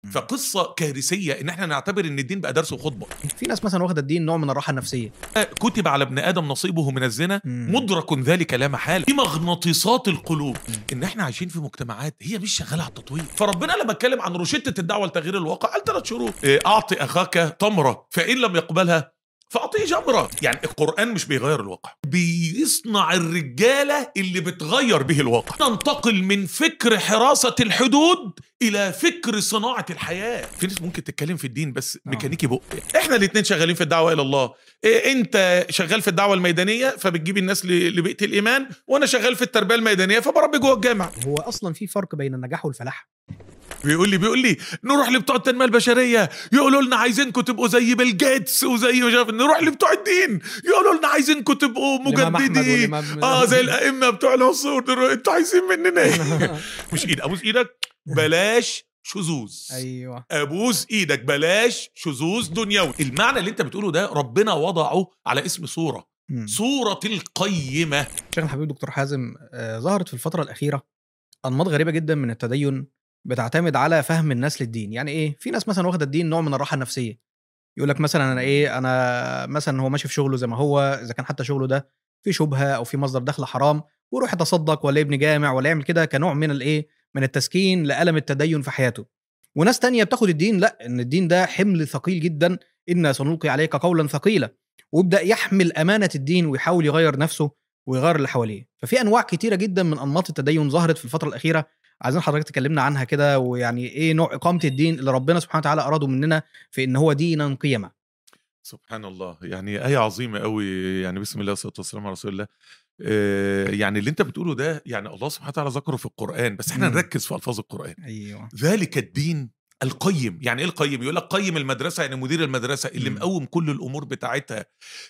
فقصه كارثيه ان احنا نعتبر ان الدين بقى درس وخطبه في ناس مثلا واخده الدين نوع من الراحه النفسيه كتب على ابن ادم نصيبه من الزنا مم. مدرك ذلك لا محاله في مغناطيسات القلوب مم. ان احنا عايشين في مجتمعات هي مش شغاله على التطوير فربنا لما اتكلم عن روشته الدعوه لتغيير الواقع قال ثلاث شروط إيه، اعطي اخاك تمره فان لم يقبلها فاعطيه جمره يعني القران مش بيغير الواقع بيصنع الرجاله اللي بتغير به الواقع ننتقل من فكر حراسه الحدود الى فكر صناعه الحياه في ناس ممكن تتكلم في الدين بس آه. ميكانيكي بق احنا الاثنين شغالين في الدعوه الى الله إيه انت شغال في الدعوه الميدانيه فبتجيب الناس ل- لبيئه الايمان وانا شغال في التربيه الميدانيه فبربي جوه الجامع هو اصلا في فرق بين النجاح والفلاح بيقول لي بيقول لي نروح لبتوع التنميه البشريه يقولوا لنا عايزينكم تبقوا زي بيل جيتس وزي مش عارف نروح لبتوع الدين يقولوا لنا عايزينكم تبقوا الإمام أحمد مجددين والإمام- اه زي الائمه بتوع العصور انتوا عايزين مننا ايه مش ايد ابوس ايدك بلاش شذوذ ايوه ابوس ايدك بلاش شذوذ دنيوي المعنى اللي انت بتقوله ده ربنا وضعه على اسم صوره مم. صوره القيمه شيخنا الحبيب دكتور حازم آه، ظهرت في الفتره الاخيره انماط غريبه جدا من التدين بتعتمد على فهم الناس للدين يعني ايه في ناس مثلا واخده الدين نوع من الراحه النفسيه يقول لك مثلا انا ايه انا مثلا هو ماشي في شغله زي ما هو اذا كان حتى شغله ده في شبهه او في مصدر دخل حرام ويروح يتصدق ولا يبني جامع ولا يعمل كده كنوع من الايه من التسكين لالم التدين في حياته وناس تانية بتاخد الدين لا ان الدين ده حمل ثقيل جدا إنا سنلقي عليك قولا ثقيلا ويبدا يحمل امانه الدين ويحاول يغير نفسه ويغير اللي حواليه ففي انواع كتيره جدا من انماط التدين ظهرت في الفتره الاخيره عايزين حضرتك تكلمنا عنها كده ويعني ايه نوع اقامه الدين اللي ربنا سبحانه وتعالى اراده مننا في ان هو دينا قيما سبحان الله يعني آية عظيمة قوي يعني بسم الله والصلاة والسلام على رسول الله آه، يعني اللي انت بتقوله ده يعني الله سبحانه وتعالى ذكره في القرآن بس احنا مم. نركز في ألفاظ القرآن ايوه ذلك الدين القيم يعني ايه القيم يقول لك قيم المدرسه يعني مدير المدرسه اللي مم. مقوم كل الامور بتاعتها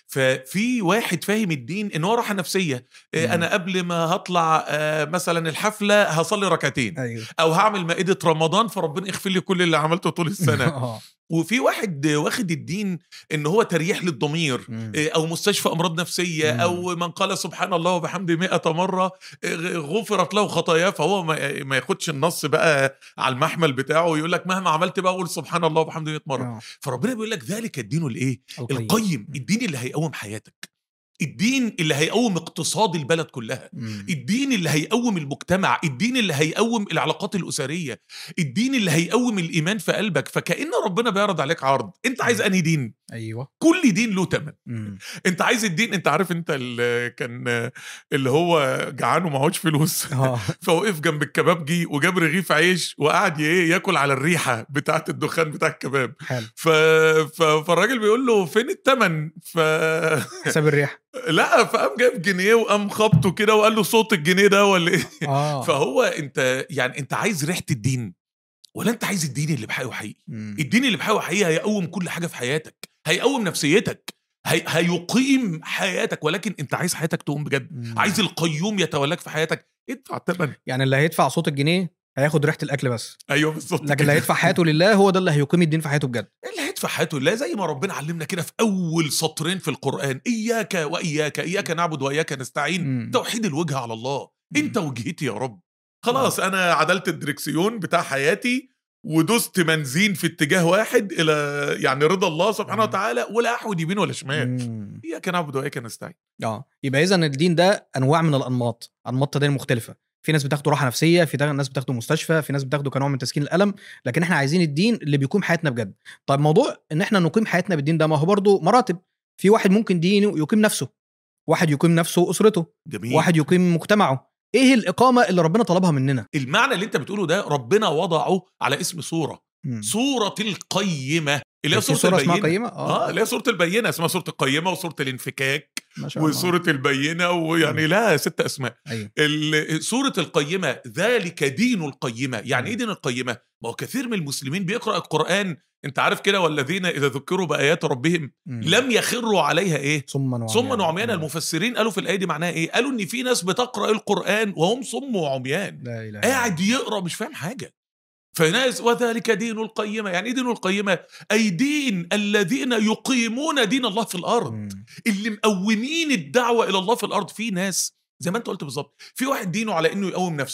ففي واحد فاهم الدين ان هو راحه نفسيه إيه مم. انا قبل ما هطلع آه، مثلا الحفله هصلي ركعتين ايوه او هعمل مائده رمضان فربنا يغفر لي كل اللي عملته طول السنه اه وفي واحد واخد الدين ان هو تريح للضمير مم. إيه، او مستشفى امراض نفسيه مم. او من قال سبحان الله وبحمده مئة مره إيه، غفرت له خطاياه فهو ما ما ياخدش النص بقى على المحمل بتاعه ويقول لك مهما عملت بقى قول سبحان الله وبحمده 100 مره آه. فربنا بيقول لك ذلك الدين الايه القيم. القيم الدين اللي هيقوم حياتك الدين اللي هيقوم اقتصاد البلد كلها مم. الدين اللي هيقوم المجتمع الدين اللي هيقوم العلاقات الأسرية الدين اللي هيقوم الإيمان في قلبك فكأن ربنا بيعرض عليك عرض انت عايز أنهي دين ايوه كل دين له تمن مم. انت عايز الدين انت عارف انت اللي كان اللي هو جعان ومعهوش فلوس اه فوقف جنب الكبابجي وجاب رغيف عيش وقعد ايه ياكل على الريحه بتاعه الدخان بتاع الكباب حلو ف... ف... فالراجل بيقول له فين التمن ف حساب الريح لا فقام جايب جنيه وقام خبطه كده وقال له صوت الجنيه ده ولا ايه اه فهو انت يعني انت عايز ريحه الدين ولا انت عايز الدين اللي بحقه حقيقي مم. الدين اللي بحقه حقيقي هيقوم كل حاجه في حياتك هيقوم نفسيتك هي... هيقيم حياتك ولكن انت عايز حياتك تقوم بجد مم. عايز القيوم يتولاك في حياتك ادفع الثمن يعني اللي هيدفع صوت الجنيه هياخد ريحه الاكل بس ايوه بالظبط لكن اللي كده. هيدفع حياته لله هو ده اللي هيقيم الدين في حياته بجد اللي هيدفع حياته لله زي ما ربنا علمنا كده في اول سطرين في القران اياك واياك اياك نعبد واياك نستعين مم. توحيد الوجه على الله مم. انت وجهتي يا رب خلاص انا عدلت الدركسيون بتاع حياتي ودست بنزين في اتجاه واحد الى يعني رضا الله سبحانه مم. وتعالى ولا احود يمين ولا شمال مم. اياك نعبد واياك نستعين اه يبقى اذا الدين ده انواع من الانماط انماط تدين مختلفه في ناس بتاخده راحه نفسيه في دا- ناس بتاخده مستشفى في ناس بتاخده كنوع من تسكين الالم لكن احنا عايزين الدين اللي بيقيم حياتنا بجد طيب موضوع ان احنا نقيم حياتنا بالدين ده ما هو برضه مراتب في واحد ممكن دينه يقيم نفسه واحد يقيم نفسه واسرته جميل واحد يقيم مجتمعه ايه الاقامه اللي ربنا طلبها مننا المعنى اللي انت بتقوله ده ربنا وضعه على اسم سوره مم. سوره القيمه اللي هي في سوره سوره اسمها البينه قيمه اه اللي هي سوره البينه اسمها سوره القيمه وسوره الانفكاك ما شاء الله وسوره البينه ويعني لها ست اسماء ايوه ال- سورة القيمة ذلك دين القيمة يعني ايه دين القيمة ما هو كثير من المسلمين بيقرأ القرآن انت عارف كده والذين اذا ذكروا بآيات ربهم مم. لم يخروا عليها ايه صما وعميانا صما وعميانا مم. المفسرين قالوا في الآية دي معناها ايه قالوا ان في ناس بتقرأ القرآن وهم صم وعميان لا اله إلا قاعد يقرأ مش فاهم حاجة فناس وذلك دين القيمة يعني ايه دين القيمة أي دين الذين يقيمون دين الله في الأرض مم. اللي مقومين الدعوه الى الله في الارض في ناس زي ما انت قلت بالظبط في واحد دينه على انه يقوم نفسه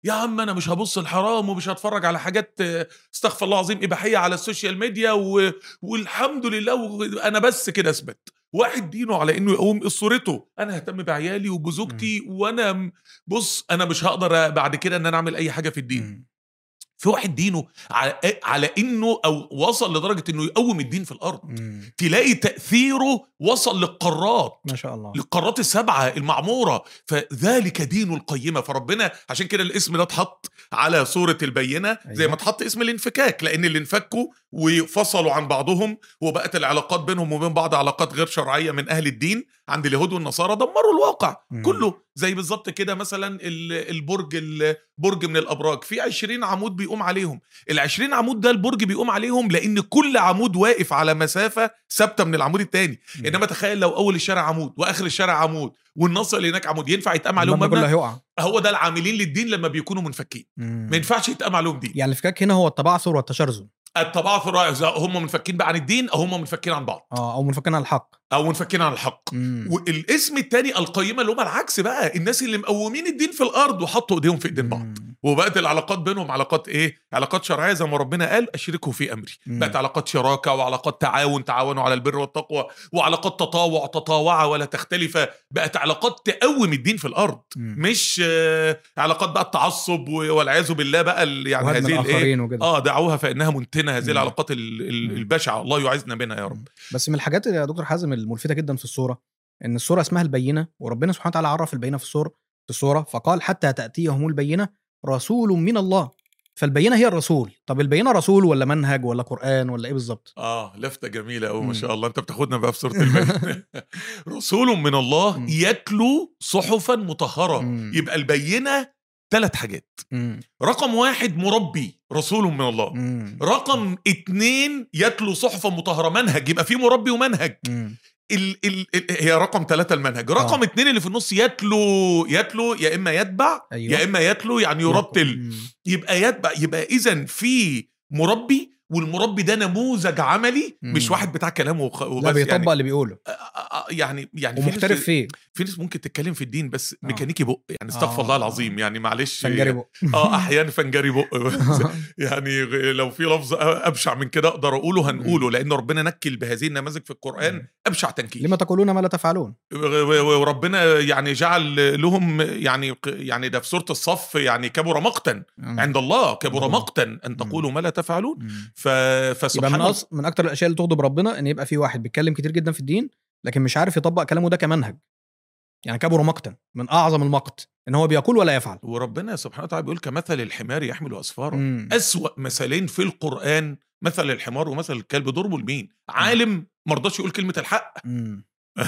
يا عم انا مش هبص الحرام ومش هتفرج على حاجات آه، استغفر الله العظيم اباحيه على السوشيال ميديا و... والحمد لله وانا بس كده اثبت واحد دينه على انه يقوم اسرته انا ههتم بعيالي وبزوجتي وانا م- بص انا مش هقدر بعد كده ان انا اعمل اي حاجه في الدين مم. في واحد دينه على, على انه او وصل لدرجه انه يقوم الدين في الارض مم. تلاقي تاثيره وصل للقارات ما شاء الله للقارات السبعه المعموره فذلك دين القيمه فربنا عشان كده الاسم ده اتحط على سوره البينه زي أيوة. ما اتحط اسم الانفكاك لان اللي انفكوا وفصلوا عن بعضهم وبقت العلاقات بينهم وبين بعض علاقات غير شرعيه من اهل الدين عند اليهود والنصارى دمروا الواقع مم. كله زي بالظبط كده مثلا ال- البرج البرج من الابراج في 20 عمود بيقوم عليهم ال 20 عمود ده البرج بيقوم عليهم لان كل عمود واقف على مسافه ثابته من العمود الثاني مم. انما تخيل لو اول الشارع عمود واخر الشارع عمود والنص اللي هناك عمود ينفع يتقام عليهم المبنى كله مبنى هيقع هو ده العاملين للدين لما بيكونوا منفكين مم. ما ينفعش يتقام عليهم دين يعني الفكاك هنا هو التبعثر والتشرذم التبعث الرائع إذا هم منفكين بقى عن الدين او هم منفكين عن بعض اه او منفكين عن الحق او منفكين عن الحق مم. والاسم الثاني القيمه اللي هم العكس بقى الناس اللي مقومين الدين في الارض وحطوا ايديهم في ايدين بعض مم. وبقت العلاقات بينهم علاقات ايه علاقات شرعيه زي ما ربنا قال اشركوا في امري مم. بقت علاقات شراكه وعلاقات تعاون تعاونوا على البر والتقوى وعلاقات تطاوع تطاوعه ولا تختلف بقت علاقات تقوم الدين في الارض مم. مش آه، علاقات بقى التعصب و- والعياذ بالله بقى ال- يعني وهدم هذه الايه الاخرين وكده اه دعوها فانها منتنه هذه مم. العلاقات ال- ال- مم. البشعه الله يعزنا منها يا رب بس من الحاجات يا دكتور حازم الملفتة جدا في الصورة ان الصورة اسمها البينة وربنا سبحانه وتعالى عرف البينة في الصورة في الصورة فقال حتى تأتيهم البينة رسول من الله فالبينة هي الرسول طب البينة رسول ولا منهج ولا قرآن ولا ايه بالظبط اه لفته جميله قوي ما مم. شاء الله انت بتاخدنا بقى في سوره البينه رسول من الله مم. يتلو صحفا مطهره مم. يبقى البينه ثلاث حاجات مم. رقم واحد مربي رسول من الله مم. رقم اتنين يتلو صحفا مطهره منهج يبقى في مربي ومنهج مم. ال ال ال هي رقم ثلاثة المنهج رقم آه. اتنين اللي في النص يتلو يتلو يا اما يتبع أيوة. يا اما يتلو يعني يرتل مم. يبقى يتبع يبقى اذا في مربي والمربي ده نموذج عملي مم. مش واحد بتاع كلام وخ- لا وبس بيطبق يعني اللي بيقوله آه، آه، يعني يعني في ومحترف ناس فيه في ناس ممكن تتكلم في الدين بس آه. ميكانيكي بق يعني استغفر آه. الله العظيم يعني معلش فنجري بقى اه احيانا فنجري بق بس يعني غ- لو في لفظ ابشع من كده اقدر اقوله هنقوله لان ربنا نكل بهذه النماذج في القران مم. ابشع تنكيل لما تقولون ما لا تفعلون و- و- وربنا يعني جعل لهم يعني ق- يعني ده في سوره الصف يعني كبر مقتا مم. عند الله كبر الله. مقتا ان تقولوا ما لا تفعلون مم. ف يبقى فسبحان من الله أص... من اكتر الاشياء اللي تغضب ربنا ان يبقى في واحد بيتكلم كتير جدا في الدين لكن مش عارف يطبق كلامه ده كمنهج يعني كبر مقتا من اعظم المقت ان هو بيقول ولا يفعل وربنا سبحانه وتعالى بيقول كمثل الحمار يحمل اسفارا مم. أسوأ مثلين في القرآن مثل الحمار ومثل الكلب ضربوا لمين؟ عالم ما رضاش يقول كلمة الحق مم.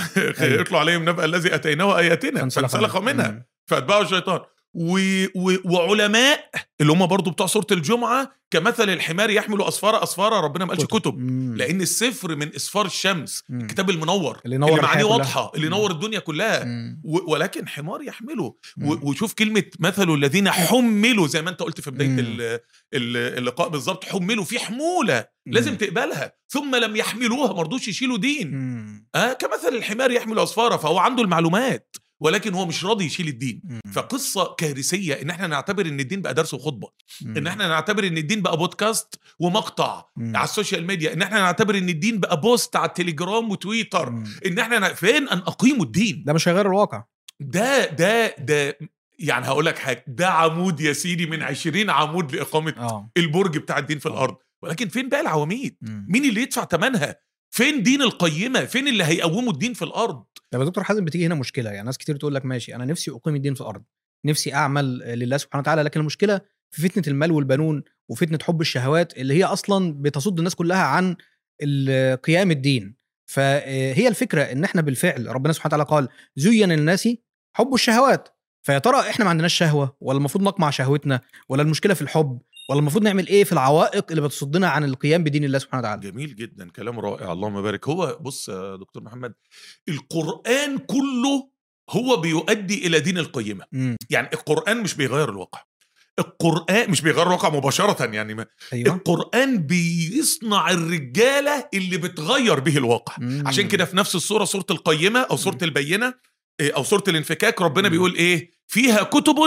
يطلع عليهم نبأ الذي أتيناه آياتنا فانسلخ منها مم. فاتبعه الشيطان و... و... وعلماء اللي هم برضو بتوع سورة الجمعة كمثل الحمار يحمل أسفار أسفارا ربنا ما قالش كتب مم. لأن السفر من إسفار الشمس مم. الكتاب المنور اللي ينور اللي الحياة معانيه كلها. واضحة اللي مم. ينور الدنيا كلها مم. و... ولكن حمار يحمله مم. و... وشوف كلمة مثل الذين حملوا زي ما أنت قلت في بداية مم. ال... ال... اللقاء بالظبط حملوا في حمولة لازم مم. تقبلها ثم لم يحملوها ما رضوش يشيلوا دين مم. آه كمثل الحمار يحمل أسفارا فهو عنده المعلومات ولكن هو مش راضي يشيل الدين مم. فقصة كارثية ان احنا نعتبر ان الدين بقى درس وخطبة مم. ان احنا نعتبر ان الدين بقى بودكاست ومقطع مم. على السوشيال ميديا ان احنا نعتبر ان الدين بقى بوست على التليجرام وتويتر مم. ان احنا ن- فين ان اقيموا الدين ده مش هيغير الواقع ده ده ده يعني هقول لك حاجه ده عمود يا سيدي من 20 عمود لاقامه اه البرج بتاع الدين في الارض ولكن فين بقى العواميد مم. مين اللي يدفع ثمنها فين دين القيمه فين اللي هيقوموا الدين في الارض طب يا دكتور حازم بتيجي هنا مشكله يعني ناس كتير تقول لك ماشي انا نفسي اقيم الدين في الارض نفسي اعمل لله سبحانه وتعالى لكن المشكله في فتنه المال والبنون وفتنه حب الشهوات اللي هي اصلا بتصد الناس كلها عن ال- قيام الدين فهي الفكره ان احنا بالفعل ربنا سبحانه وتعالى قال زين للناس حب الشهوات فيا ترى احنا ما عندناش شهوه ولا المفروض نقمع شهوتنا ولا المشكله في الحب ولا المفروض نعمل ايه في العوائق اللي بتصدنا عن القيام بدين الله سبحانه وتعالى جميل جدا كلام رائع اللهم بارك هو بص يا دكتور محمد القرآن كله هو بيؤدي إلى دين القيمة امم يعني القرآن مش بيغير الواقع القرآن مش بيغير الواقع مباشرة يعني ما ايوه القرآن بيصنع الرجالة اللي بتغير به الواقع مم. عشان كده في نفس السورة سورة القيمة أو سورة البينة إيه، أو سورة الانفكاك ربنا مم. بيقول إيه فيها كتب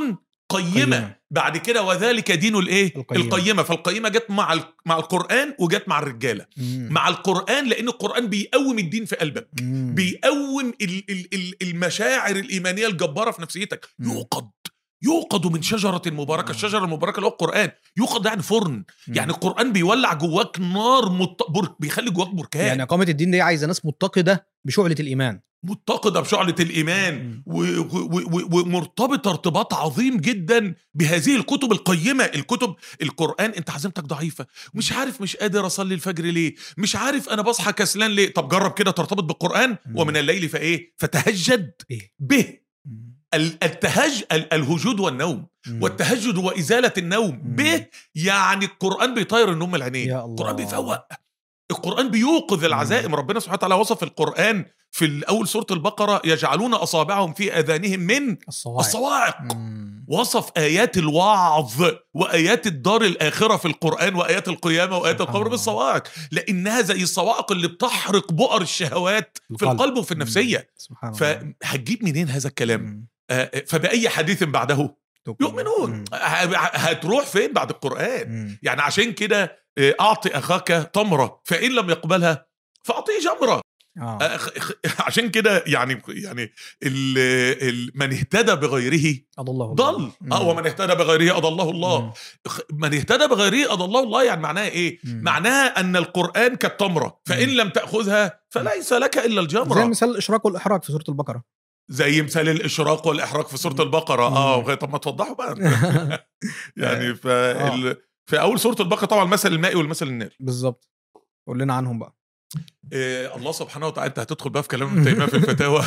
قيمه قيمة. بعد كده وذلك دين الايه القيمة. القيمه فالقيمه جت مع ال- مع القران وجت مع الرجاله مم. مع القران لان القران بيقوم الدين في قلبك مم. بيقوم ال- ال- ال- المشاعر الايمانيه الجباره في نفسيتك مم. يوقد يوقد من شجره مباركه آه. الشجره المباركه اللي هو القران يوقد يعني فرن مم. يعني القران بيولع جواك نار مت... بر... بيخلي جواك بركان يعني اقامه الدين دي عايزه ناس متقده بشعله الايمان متقده بشعله الايمان مم. و- و- و- ومرتبطه ارتباط عظيم جدا بهذه الكتب القيمه الكتب القران انت عزيمتك ضعيفه مش عارف مش قادر اصلي الفجر ليه مش عارف انا بصحى كسلان ليه طب جرب كده ترتبط بالقران مم. ومن الليل فايه فتهجد به به مم. ال- التهج ال- الهجود والنوم مم. والتهجد وازاله النوم مم. به يعني القران بيطير النوم من العينين يا الله. القران بيفوق القران بيوقظ العزائم ربنا سبحانه وتعالى وصف القران في اول سوره البقره يجعلون اصابعهم في اذانهم من الصواعق الصواعق مم. وصف ايات الوعظ وايات الدار الاخره في القران وايات القيامه وايات سبحان القبر الله. بالصواعق لانها زي الصواعق اللي بتحرق بؤر الشهوات في القلب. القلب وفي النفسيه مم. سبحان الله فهتجيب منين هذا الكلام مم. آه، فباي حديث بعده تؤمن. يؤمنون مم. ه- هتروح فين بعد القران مم. يعني عشان كده آه، اعطي اخاك تمره فان لم يقبلها فاعطيه جمره اه آه، خ- خ- عشان كده يعني يعني ال ال من اهتدى بغيره اضله ضل اه ومن اهتدى بغيره اضله الله خ- من اهتدى بغيره اضله الله يعني معناها ايه مم. معناها ان القران كالتمره فان مم. لم تاخذها فليس لك الا زي الجمره مثال الاشراك والاحراج في سوره البقره زي مثال الاشراق والاحراق في سوره البقره اه مم. طب ما توضحوا بقى يعني ف في اول سوره البقره طبعا المثل المائي والمثل الناري بالظبط قول لنا عنهم بقى إيه الله سبحانه وتعالى انت هتدخل بقى في كلام ابن تيميه في الفتاوى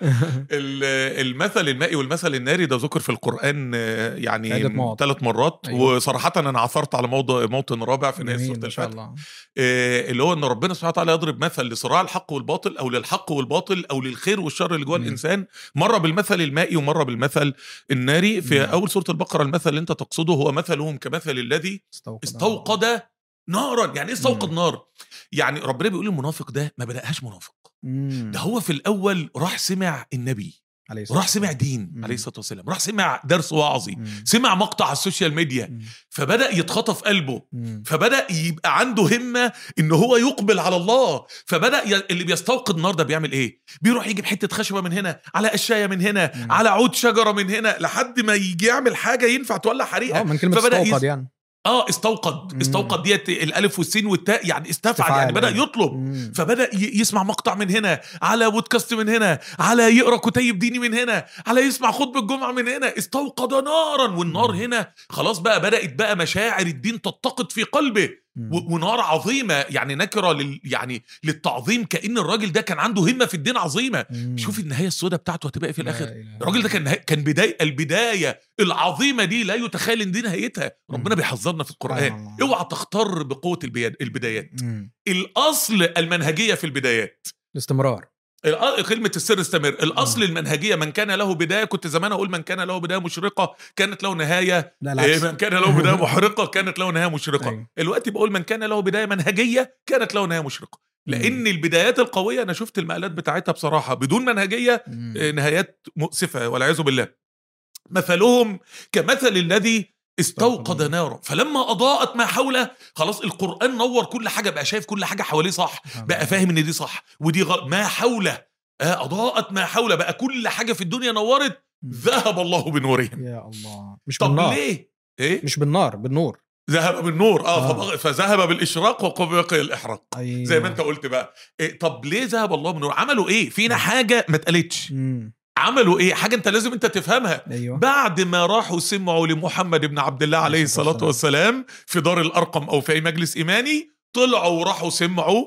ال- المثل المائي والمثل الناري ده ذكر في القران آه، عدة يعني مواضع. ثلاث مرات أيوة. وصراحه انا عثرت على موضع موطن رابع في نهايه جميل سوره ما شاء الفتح الله آه، اللي هو ان ربنا سبحانه وتعالى يضرب مثل لصراع الحق والباطل او للحق والباطل او للخير والشر اللي جوه مم. الانسان مره بالمثل المائي ومره بالمثل الناري في مم. اول سوره البقره المثل اللي انت تقصده هو مثلهم كمثل الذي استوقد استوقد نارا يعني ايه استوقد مم. نار يعني ربنا بيقول المنافق ده ما بدأهاش منافق مم. ده هو في الاول راح سمع النبي عليه الصلاة راح سمع دين مم. عليه الصلاه والسلام راح سمع درس وعظي مم. سمع مقطع على السوشيال ميديا مم. فبدأ يتخطف قلبه مم. فبدأ يبقى عنده همة ان هو يقبل على الله فبدأ ي... اللي بيستوقد النار ده بيعمل ايه بيروح يجيب حتة خشبة من هنا على قشاية من هنا مم. على عود شجرة من هنا لحد ما يجي يعمل حاجة ينفع تولع اه حريقة من كلمه فبدأ استوقد يس- يعني اه استوقد مم. استوقد ديت الالف والسين والتاء يعني استفعل استفعال يعني بدا يعني. يطلب مم. فبدا ي- يسمع مقطع من هنا على بودكاست من هنا على يقرا كتيب ديني من هنا على يسمع خطبه الجمعه من هنا استوقد نارا والنار مم. هنا خلاص بقى بدات بقى مشاعر الدين تتقد في قلبه مم. و- ونار عظيمه يعني نكره لل يعني للتعظيم كان الراجل ده كان عنده همه في الدين عظيمه مم. شوف النهايه السوداء بتاعته هتبقى إيه في لا الاخر إله الراجل ده كان نهاية كان بداية البداية العظيمة دي لا يتخيل ان دي نهايتها ربنا مم. بيحذرنا في سبحان القرآن الله. اوعى تختار بقوة البياد- البدايات مم. الاصل المنهجية في البدايات الاستمرار الأ- كلمة السر استمر الأصل المنهجية من كان له بداية كنت زمان أقول من كان له بداية مشرقة كانت له نهاية لا إيه العكس من كان له بداية محرقة كانت له نهاية مشرقة أيوة. الوقت بقول من كان له بداية منهجية كانت له نهاية مشرقة لأن البدايات القوية أنا شفت المقالات بتاعتها بصراحة بدون منهجية مم. نهايات مؤسفة والعياذ بالله مثلهم كمثل الذي استوقد استوقد. نارا فلما أضاءت ما حوله خلاص القرآن نور كل حاجة بقى شايف كل حاجة حواليه صح سبحان بقى الله. فاهم ان دي صح ودي غلط ما حوله آه، أضاءت ما حوله بقى كل حاجة في الدنيا نورت مم. ذهب الله بنورهم يا الله مش طب بالنار ليه؟ ايه؟ مش بالنار بالنور ذهب بالنور اه, آه. فبغ- فذهب بالاشراق وبقي الاحراق أيوة. زي ما انت قلت بقى إيه طب ليه ذهب الله بالنور عملوا ايه فينا حاجه ما اتقالتش مم. عملوا ايه حاجه انت لازم انت تفهمها ايوه بعد ما راحوا سمعوا لمحمد بن عبد الله عليه عليه الصلاة الصلاة والسلام في دار الأرقم أو في أي مجلس إيماني طلعوا وراحوا سمعوا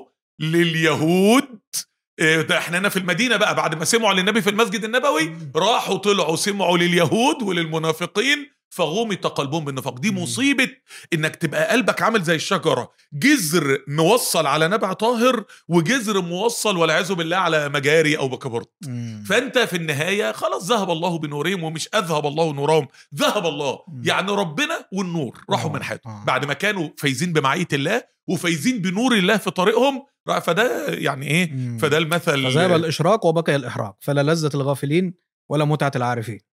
لليهود إيه ده احنا هنا في المدينة بقى بعد ما سمعوا للنبي في المسجد النبوي راحوا طلعوا سمعوا لليهود وللمنافقين فغمط قلبهم بالنفاق دي مم. مصيبة انك تبقى قلبك عامل زي الشجرة جذر موصل على نبع طاهر وجذر موصل والعياذ بالله على مجاري او بكبرت مم. فانت في النهايه خلاص ذهب الله بنورهم ومش اذهب الله نورهم ذهب الله مم. يعني ربنا والنور راحوا آه، من حياتهم آه. بعد ما كانوا فايزين بمعيه الله وفايزين بنور الله في طريقهم فده يعني ايه مم. فده المثل فذهب الاشراق وبقي الاحراق فلا لذة الغافلين ولا متعة العارفين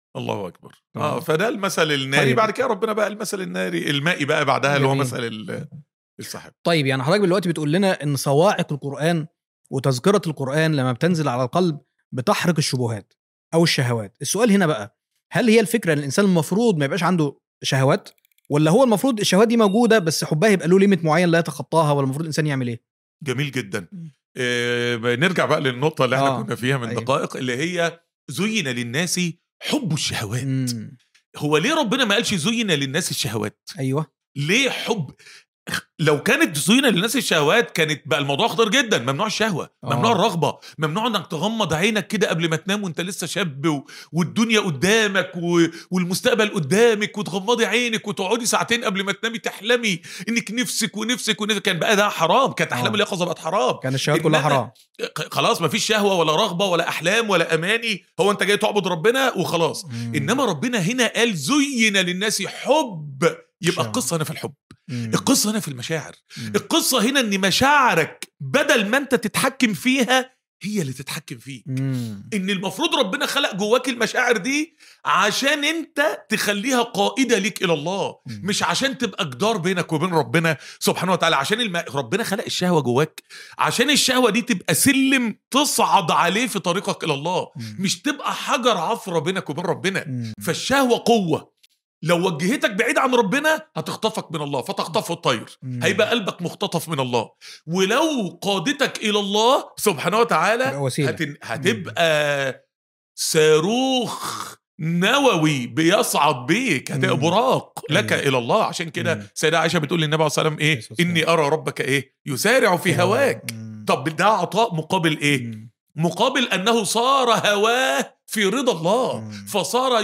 الله اكبر تمام. اه فده المثل الناري طيب. بعد كده ربنا بقى المثل الناري المائي بقى بعدها اللي هو جميل. مثل ال- السحاب طيب يعني حضرتك دلوقتي بتقول لنا ان صواعق القران وتذكره القران لما بتنزل على القلب بتحرق الشبهات او الشهوات السؤال هنا بقى هل هي الفكره ان الانسان المفروض ما يبقاش عنده شهوات ولا هو المفروض الشهوات دي موجوده بس حبها يبقى له ليميت معين لا يتخطاها ولا المفروض الانسان يعمل ايه جميل جدا مم. آه نرجع بقى للنقطه اللي احنا آه. كنا فيها من أيوة. دقائق اللي هي زين للناس حب الشهوات مم. هو ليه ربنا ما قالش زين للناس الشهوات ايوه ليه حب لو كانت زين للناس الشهوات كانت بقى الموضوع خطير جدا ممنوع الشهوه آه. ممنوع الرغبه ممنوع انك تغمض عينك كده قبل ما تنام وانت لسه شاب و... والدنيا قدامك و... والمستقبل قدامك وتغمضي عينك وتقعدي ساعتين قبل ما تنامي تحلمي انك نفسك ونفسك ونفسك كان بقى ده حرام كانت احلام آه. اليقظه بقت حرام كان الشهوات كلها إنما- حرام خلاص مفيش شهوه ولا رغبه ولا احلام ولا اماني هو انت جاي تعبد ربنا وخلاص مم. انما ربنا هنا قال زين للناس حب يبقى شهوة. القصه هنا في الحب مم. القصه هنا في المشاعر مم. القصه هنا ان مشاعرك بدل ما انت تتحكم فيها هي اللي تتحكم فيك مم. ان المفروض ربنا خلق جواك المشاعر دي عشان انت تخليها قائده ليك الى الله مم. مش عشان تبقى جدار بينك وبين ربنا سبحانه وتعالى عشان الم... ربنا خلق الشهوه جواك عشان الشهوه دي تبقى سلم تصعد عليه في طريقك الى الله مم. مش تبقى حجر عثره بينك وبين ربنا مم. فالشهوه قوه لو وجهتك بعيد عن ربنا هتخطفك من الله فتخطفه الطير مم. هيبقى قلبك مختطف من الله ولو قادتك الى الله سبحانه وتعالى تبقى وسيلة. هتن... هتبقى صاروخ نووي بيصعد بيك هتبقى مم. براق لك أيوة. الى الله عشان كده مم. سيدة عائشه بتقول للنبي عليه الصلاه والسلام ايه عليه الصلاة والسلام. اني ارى ربك ايه يسارع في هواك مم. طب ده عطاء مقابل ايه مم. مقابل انه صار هواه في رضا الله مم. فصار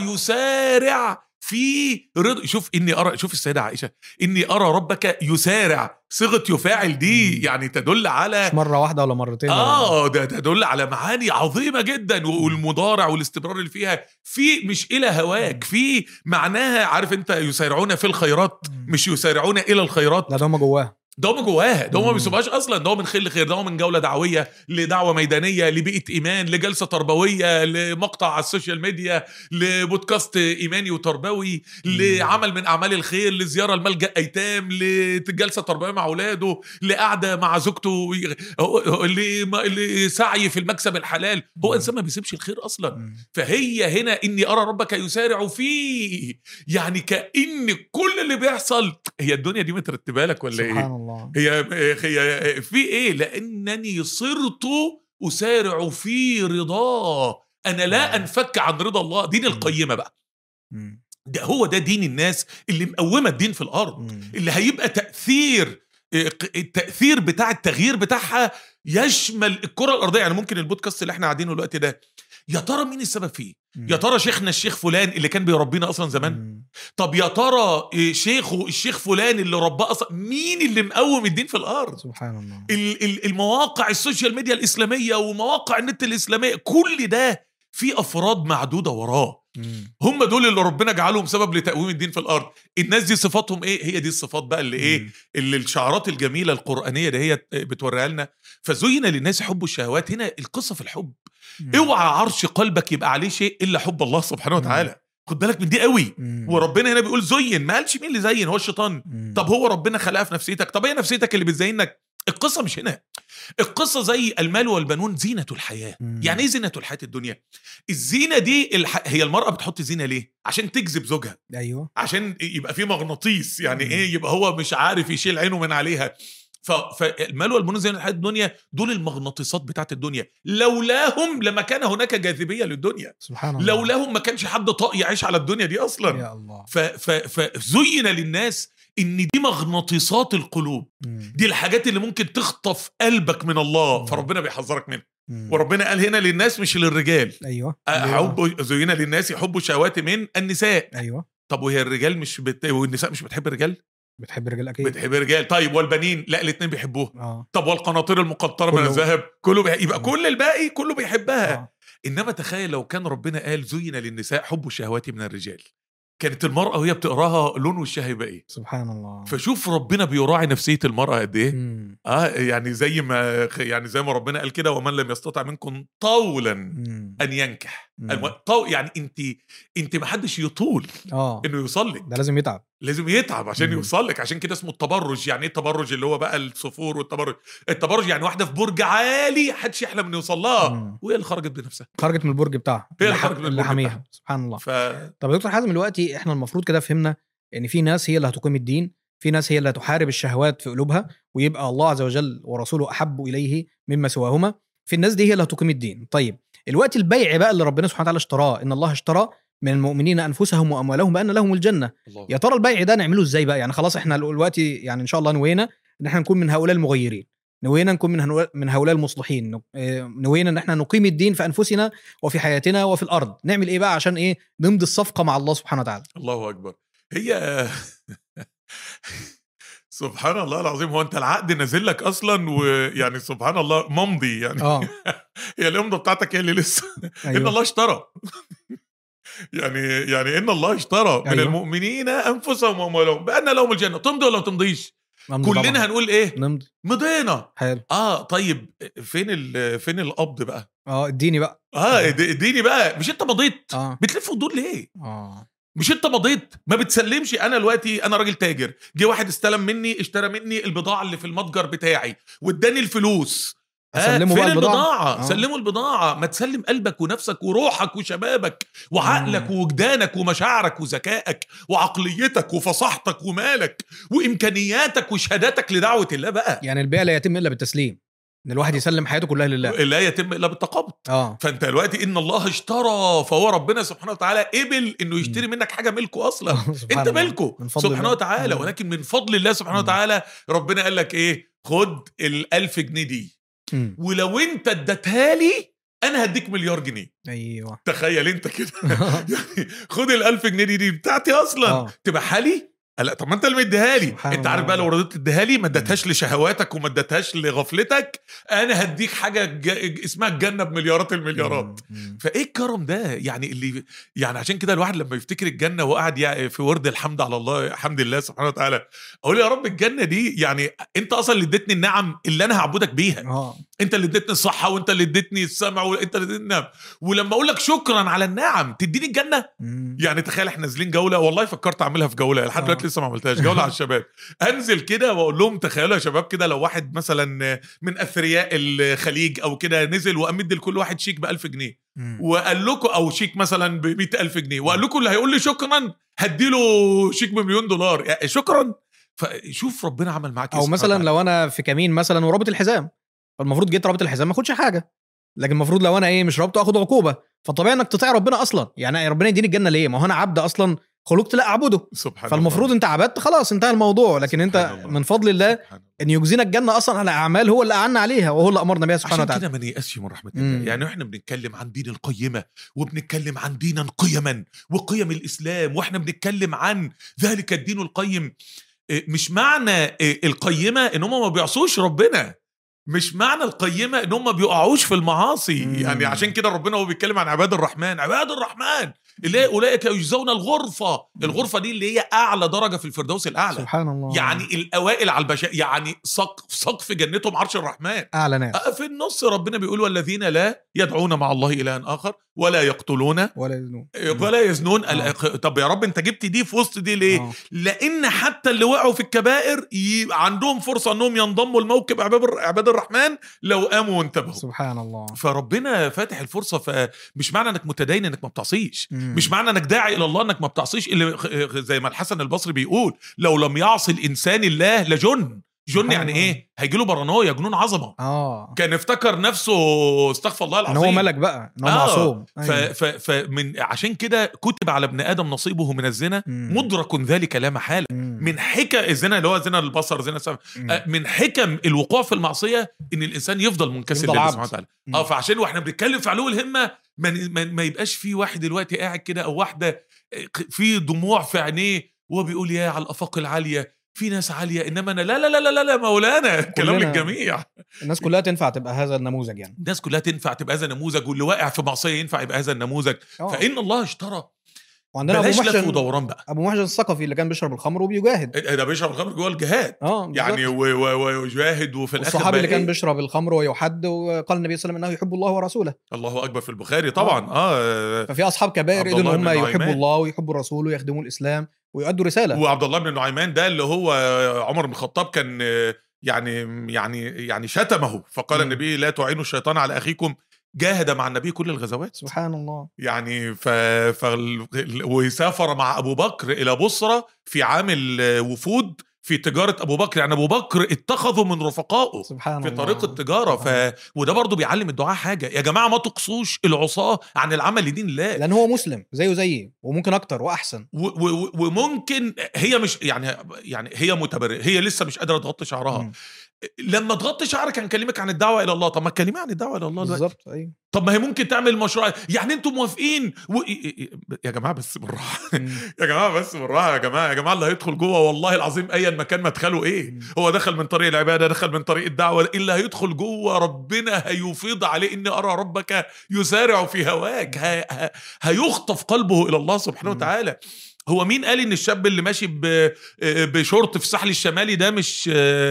يسارع في رضا شوف اني ارى شوف السيده عائشه اني ارى ربك يسارع صيغه يفاعل دي مم. يعني تدل على مش مره واحده ولا مرتين ولا- اه ده تدل على معاني عظيمه جدا والمضارع والاستمرار اللي فيها في مش الى هواك في معناها عارف انت يسارعون في الخيرات مم. مش يسارعون الى الخيرات لا ده هم جواه ده هو من جواها ده هو ما مم. بيسيبهاش اصلا ده هو من خير لخير ده هو من جوله دعويه لدعوه ميدانيه لبيئه ايمان لجلسه تربويه لمقطع على السوشيال ميديا لبودكاست ايماني وتربوي لعمل من اعمال الخير لزياره لملجا ايتام لجلسه تربويه مع اولاده لقعده مع زوجته هو- لم- لسعي في المكسب الحلال هو مم. انسان ما بيسيبش الخير اصلا مم. فهي هنا اني ارى ربك يسارع فيه يعني كان كل اللي بيحصل هي الدنيا دي مترتبه لك ولا سبحان ايه الله هي هي في ايه لانني صرت اسارع في رضاه انا لا آه. انفك عن رضا الله دين القيمه بقى مم. ده هو ده دين الناس اللي مقومه الدين في الارض مم. اللي هيبقى تاثير التاثير بتاع التغيير بتاعها يشمل الكره الارضيه يعني ممكن البودكاست اللي احنا قاعدينه دلوقتي ده يا ترى مين السبب فيه مم. يا ترى شيخنا الشيخ فلان اللي كان بيربينا اصلا زمان مم. طب يا ترى إيه شيخه الشيخ فلان اللي رباه اصلا مين اللي مقوم الدين في الارض سبحان الله ال- ال- المواقع السوشيال ميديا الاسلاميه ومواقع النت الاسلاميه كل ده في افراد معدوده وراه مم. هم دول اللي ربنا جعلهم سبب لتقويم الدين في الارض الناس دي صفاتهم ايه هي دي الصفات بقى اللي ايه مم. اللي الشعارات الجميله القرانيه ده هي بتوريها لنا فزين للناس حب الشهوات هنا القصه في الحب مم. اوعى عرش قلبك يبقى عليه شيء الا حب الله سبحانه وتعالى خد بالك من دي قوي مم. وربنا هنا بيقول زين ما قالش مين اللي زين هو الشيطان مم. طب هو ربنا خلقها في نفسيتك طب هي نفسيتك اللي بتزينك القصه مش هنا القصه زي المال والبنون زينه الحياه مم. يعني ايه زينه الحياه الدنيا الزينه دي الح... هي المراه بتحط زينه ليه عشان تجذب زوجها ايوه عشان يبقى في مغناطيس يعني مم. ايه يبقى هو مش عارف يشيل عينه من عليها ف... فالمال والبنون زينه الحياه الدنيا دول المغناطيسات بتاعت الدنيا لولاهم لما كان هناك جاذبيه للدنيا سبحان الله لولاهم ما كانش حد طاق يعيش على الدنيا دي اصلا يا الله ف... ف... فزين للناس ان دي مغناطيسات القلوب مم. دي الحاجات اللي ممكن تخطف قلبك من الله مم. فربنا بيحذرك منها مم. وربنا قال هنا للناس مش للرجال ايوه حب زين للناس يحبوا الشهوات من النساء ايوه طب وهي الرجال مش بت... والنساء مش بتحب الرجال بتحب الرجال اكيد بتحب الرجال طيب والبنين لا الاثنين بيحبوها اه طب والقناطير المقنطره من كله. الذهب كله بيح... يبقى مم. كل الباقي كله بيحبها آه. انما تخيل لو كان ربنا قال زين للنساء حب الشهوات من الرجال كانت المراه وهي بتقراها لون وشها هيبقى ايه سبحان الله فشوف ربنا بيراعي نفسيه المراه قد ايه مم. اه يعني زي ما يعني زي ما ربنا قال كده ومن لم يستطع منكم طولا مم. ان ينكح مم. الم- طو يعني انت انت ما حدش يطول اه انه يوصل لك ده لازم يتعب لازم يتعب عشان مم. يوصل لك عشان كده اسمه التبرج يعني ايه التبرج اللي هو بقى الصفور والتبرج التبرج يعني واحده في برج عالي حدش يحلم انه يوصل لها مم. وهي اللي خرجت بنفسها خرجت من البرج بتاعها هي اللي اللي ح- خرجت من اللي البرج حاميها بتاعها. سبحان الله ف طب يا دكتور حازم دلوقتي احنا المفروض كده فهمنا ان في ناس هي اللي هتقيم الدين في ناس هي اللي هتحارب الشهوات في قلوبها ويبقى الله عز وجل ورسوله احب اليه مما سواهما في الناس دي هي اللي هتقيم الدين طيب الوقت البيع بقى اللي ربنا سبحانه وتعالى اشتراه ان الله اشترى من المؤمنين انفسهم واموالهم بان لهم الجنه الله يا ترى البيع ده نعمله ازاي بقى يعني خلاص احنا دلوقتي يعني ان شاء الله نوينا ان احنا نكون من هؤلاء المغيرين نوينا نكون من هنو- من هؤلاء المصلحين نو- آه، نوينا ان احنا نقيم الدين في انفسنا وفي حياتنا وفي الارض نعمل ايه بقى عشان ايه نمضي الصفقه مع الله سبحانه وتعالى الله اكبر هي سبحان الله العظيم هو انت العقد نازل لك اصلا ويعني سبحان الله ممضي يعني اه هي الامضه بتاعتك هي اللي لسه ان ايوه الله اشترى يعني يعني ان الله اشترى من أيوة. المؤمنين انفسهم واموالهم بان لهم الجنه تمضي ولا ما تمضيش نمضي طبعاً. كلنا هنقول ايه نمضي مضينا حلو اه طيب فين ال- فين القبض بقى اه اديني بقى اه اد- اديني بقى مش انت مضيت اه بتلف ودور ليه اه مش انت مضيت ما بتسلمش انا دلوقتي انا راجل تاجر جه واحد استلم مني اشترى مني البضاعه اللي في المتجر بتاعي واداني الفلوس اسلمه فين بقى البضاعه البضاعه آه. سلموا البضاعه ما تسلم قلبك ونفسك وروحك وشبابك وعقلك مم. ووجدانك ومشاعرك وذكائك وعقليتك وفصاحتك ومالك وامكانياتك وشهاداتك لدعوه الله بقى يعني البيع لا يتم الا بالتسليم ان الواحد يسلم حياته كلها لله لا يتم الا بالتقبض اه فانت دلوقتي ان الله اشترى فهو ربنا سبحانه وتعالى قبل انه يشتري منك حاجه ملكه اصلا سبحان انت الله. ملكه من فضل سبحانه الله. وتعالى مم. ولكن من فضل الله سبحانه مم. وتعالى ربنا قال لك ايه خد الألف جنيه دي مم. ولو انت اديتها لي انا هديك مليار جنيه ايوه تخيل انت كده يعني خد الألف جنيه دي, دي بتاعتي اصلا اه تبقى حالي لا طب ما انت اللي مديها لي سبحان انت عارف الله. بقى لو رضيت تديها لي ما اديتهاش لشهواتك وما اديتهاش لغفلتك انا هديك حاجه ج... اسمها الجنه بمليارات المليارات مم. فايه الكرم ده يعني اللي يعني عشان كده الواحد لما يفتكر الجنه وقعد يع- في ورد الحمد على الله حمد الله سبحانه وتعالى اقول يا رب الجنه دي يعني انت اصلا اللي اديتني النعم اللي انا هعبدك بيها اه انت اللي اديتني الصحه وانت اللي اديتني السمع وانت اللي اديتني النعم ولما اقول لك شكرا على النعم تديني الجنه مم. يعني تخيل احنا نازلين جوله والله فكرت اعملها في جوله لحد آه. دلوقتي لسه ما عملتهاش جوله على الشباب انزل كده واقول لهم تخيلوا يا شباب كده لو واحد مثلا من اثرياء الخليج او كده نزل وامد لكل واحد شيك ب 1000 جنيه مم. وقال لكم او شيك مثلا ب 100000 جنيه وقال لكم اللي هيقول لي شكرا هديله شيك بمليون دولار يعني شكرا فشوف ربنا عمل معاك إيه او سبحانه مثلا وتعالى. لو انا في كمين مثلا ورابط الحزام فالمفروض جيت رابط الحزام ما اخدش حاجه لكن المفروض لو انا ايه مش رابطه اخد عقوبه فالطبيعي انك تطيع ربنا اصلا يعني ربنا يديني الجنه ليه ما هو انا عبد اصلا خلقت لا اعبده سبحان فالمفروض الله. انت عبدت خلاص انتهى الموضوع لكن انت سبحان الله. من فضل الله سبحان الله. ان يجزينا الجنه اصلا على اعمال هو اللي اعنا عليها وهو اللي امرنا بها سبحانه عشان وتعالى كده ما نيأسش من رحمة مم. الله يعني احنا بنتكلم عن دين القيمة وبنتكلم عن دينا قيما وقيم الإسلام واحنا بنتكلم عن ذلك الدين القيم إيه، مش معنى إيه، القيمة ان هم ما بيعصوش ربنا مش معنى القيمة ان هم ما بيقعوش في المعاصي مم. يعني عشان كده ربنا هو بيتكلم عن عباد الرحمن عباد الرحمن اللي اولئك يجزون الغرفة الغرفة دي اللي هي اعلى درجة في الفردوس الاعلى سبحان الله يعني الاوائل على البشر يعني سقف سقف جنتهم عرش الرحمن اعلى ناس آه، في النص ربنا بيقول والذين لا يدعون مع الله إلها آخر ولا يقتلون ولا يزنون ولا يزنون آه. الأق- طب يا رب انت جبت دي في وسط دي ليه؟ آه. لان حتى اللي وقعوا في الكبائر يبقى عندهم فرصه انهم ينضموا لموكب عباد عباد الرحمن لو قاموا وانتبهوا سبحان الله فربنا فاتح الفرصه فمش معنى انك متدين انك ما بتعصيش مم. مش معنى انك داعي الى الله انك ما بتعصيش اللي خ- زي ما الحسن البصري بيقول لو لم يعصي الانسان الله لجن جن سبحان يعني الله. ايه هيجي له بارانويا جنون عظمه اه كان افتكر نفسه استغفر الله ان العظيم هو ملك بقى ان هو آه. معصوم ف ف فمن عشان كده كتب على ابن ادم نصيبه من الزنا مم. مدرك ذلك لا محاله مم. من حكم الزنا اللي هو زنا البصر زنا السمع مم. آه، من حكم الوقوع في المعصيه ان الانسان يفضل منكسر يفضل لله عبد. سبحانه وتعالى مم. اه فعشان واحنا بنتكلم في علو الهمه ما, ما, ما يبقاش في واحد دلوقتي قاعد كده او واحده آه، في دموع في عينيه وهو بيقول يا على الافاق العاليه في ناس عاليه انما انا لا لا لا لا لا, لا مولانا كلام كلنا- الجميع الناس كلها تنفع تبقى هذا النموذج يعني الناس كلها تنفع تبقى هذا النموذج واللي واقع في معصيه ينفع يبقى هذا النموذج آه. فان الله اشترى وعندنا ابو بلاش لف محسن ودوران بقى ابو محسن الثقفي اللي كان بيشرب الخمر وبيجاهد إيه ده بيشرب الخمر جوه الجهاد اه يعني بالظبط. و- و- ويجاهد وفي الاخر الصحابي بقى اللي كان إيه؟ بيشرب الخمر ويحد وقال النبي صلى الله عليه وسلم انه يحب الله ورسوله الله اكبر في البخاري طبعا اه, ففي اصحاب كبائر عبد قدروا ان الله هم بن يحبوا نعيمان. الله ويحبوا الرسول ويخدموا الاسلام ويؤدوا رساله وعبد الله بن نعيمان ده اللي هو عمر بن الخطاب كان آه، يعني يعني يعني شتمه فقال مم. النبي لا تعينوا الشيطان على اخيكم جاهد مع النبي كل الغزوات سبحان الله يعني ف... ف... وسافر مع ابو بكر الى بصره في عام الوفود في تجاره ابو بكر يعني ابو بكر اتخذوا من رفقائه سبحان في الله طريق التجاره ف... وده برضو بيعلم الدعاء حاجه يا جماعه ما تقصوش العصاه عن العمل لدين الله لان هو مسلم زيه زيي وممكن اكتر واحسن و... و... وممكن هي مش يعني يعني هي متبرئه هي لسه مش قادره تغطي شعرها مم. لما تغطي شعرك هنكلمك عن الدعوه الى الله طب ما تكلمي عن الدعوه الى الله دلوقتي بالظبط ايوه طب ما هي ممكن تعمل مشروع يعني انتم موافقين و... يا جماعه بس بالراحه مم. يا جماعه بس بالراحه يا جماعه يا جماعه اللي هيدخل جوه والله العظيم ايا مكان مدخله ايه مم. هو دخل من طريق العباده دخل من طريق الدعوه اللي هيدخل جوه ربنا هيفيض عليه اني ارى ربك يسارع في هواك ه... ه... هيخطف قلبه الى الله سبحانه مم. وتعالى هو مين قال ان الشاب اللي ماشي ب... بشورت في الساحل الشمالي ده مش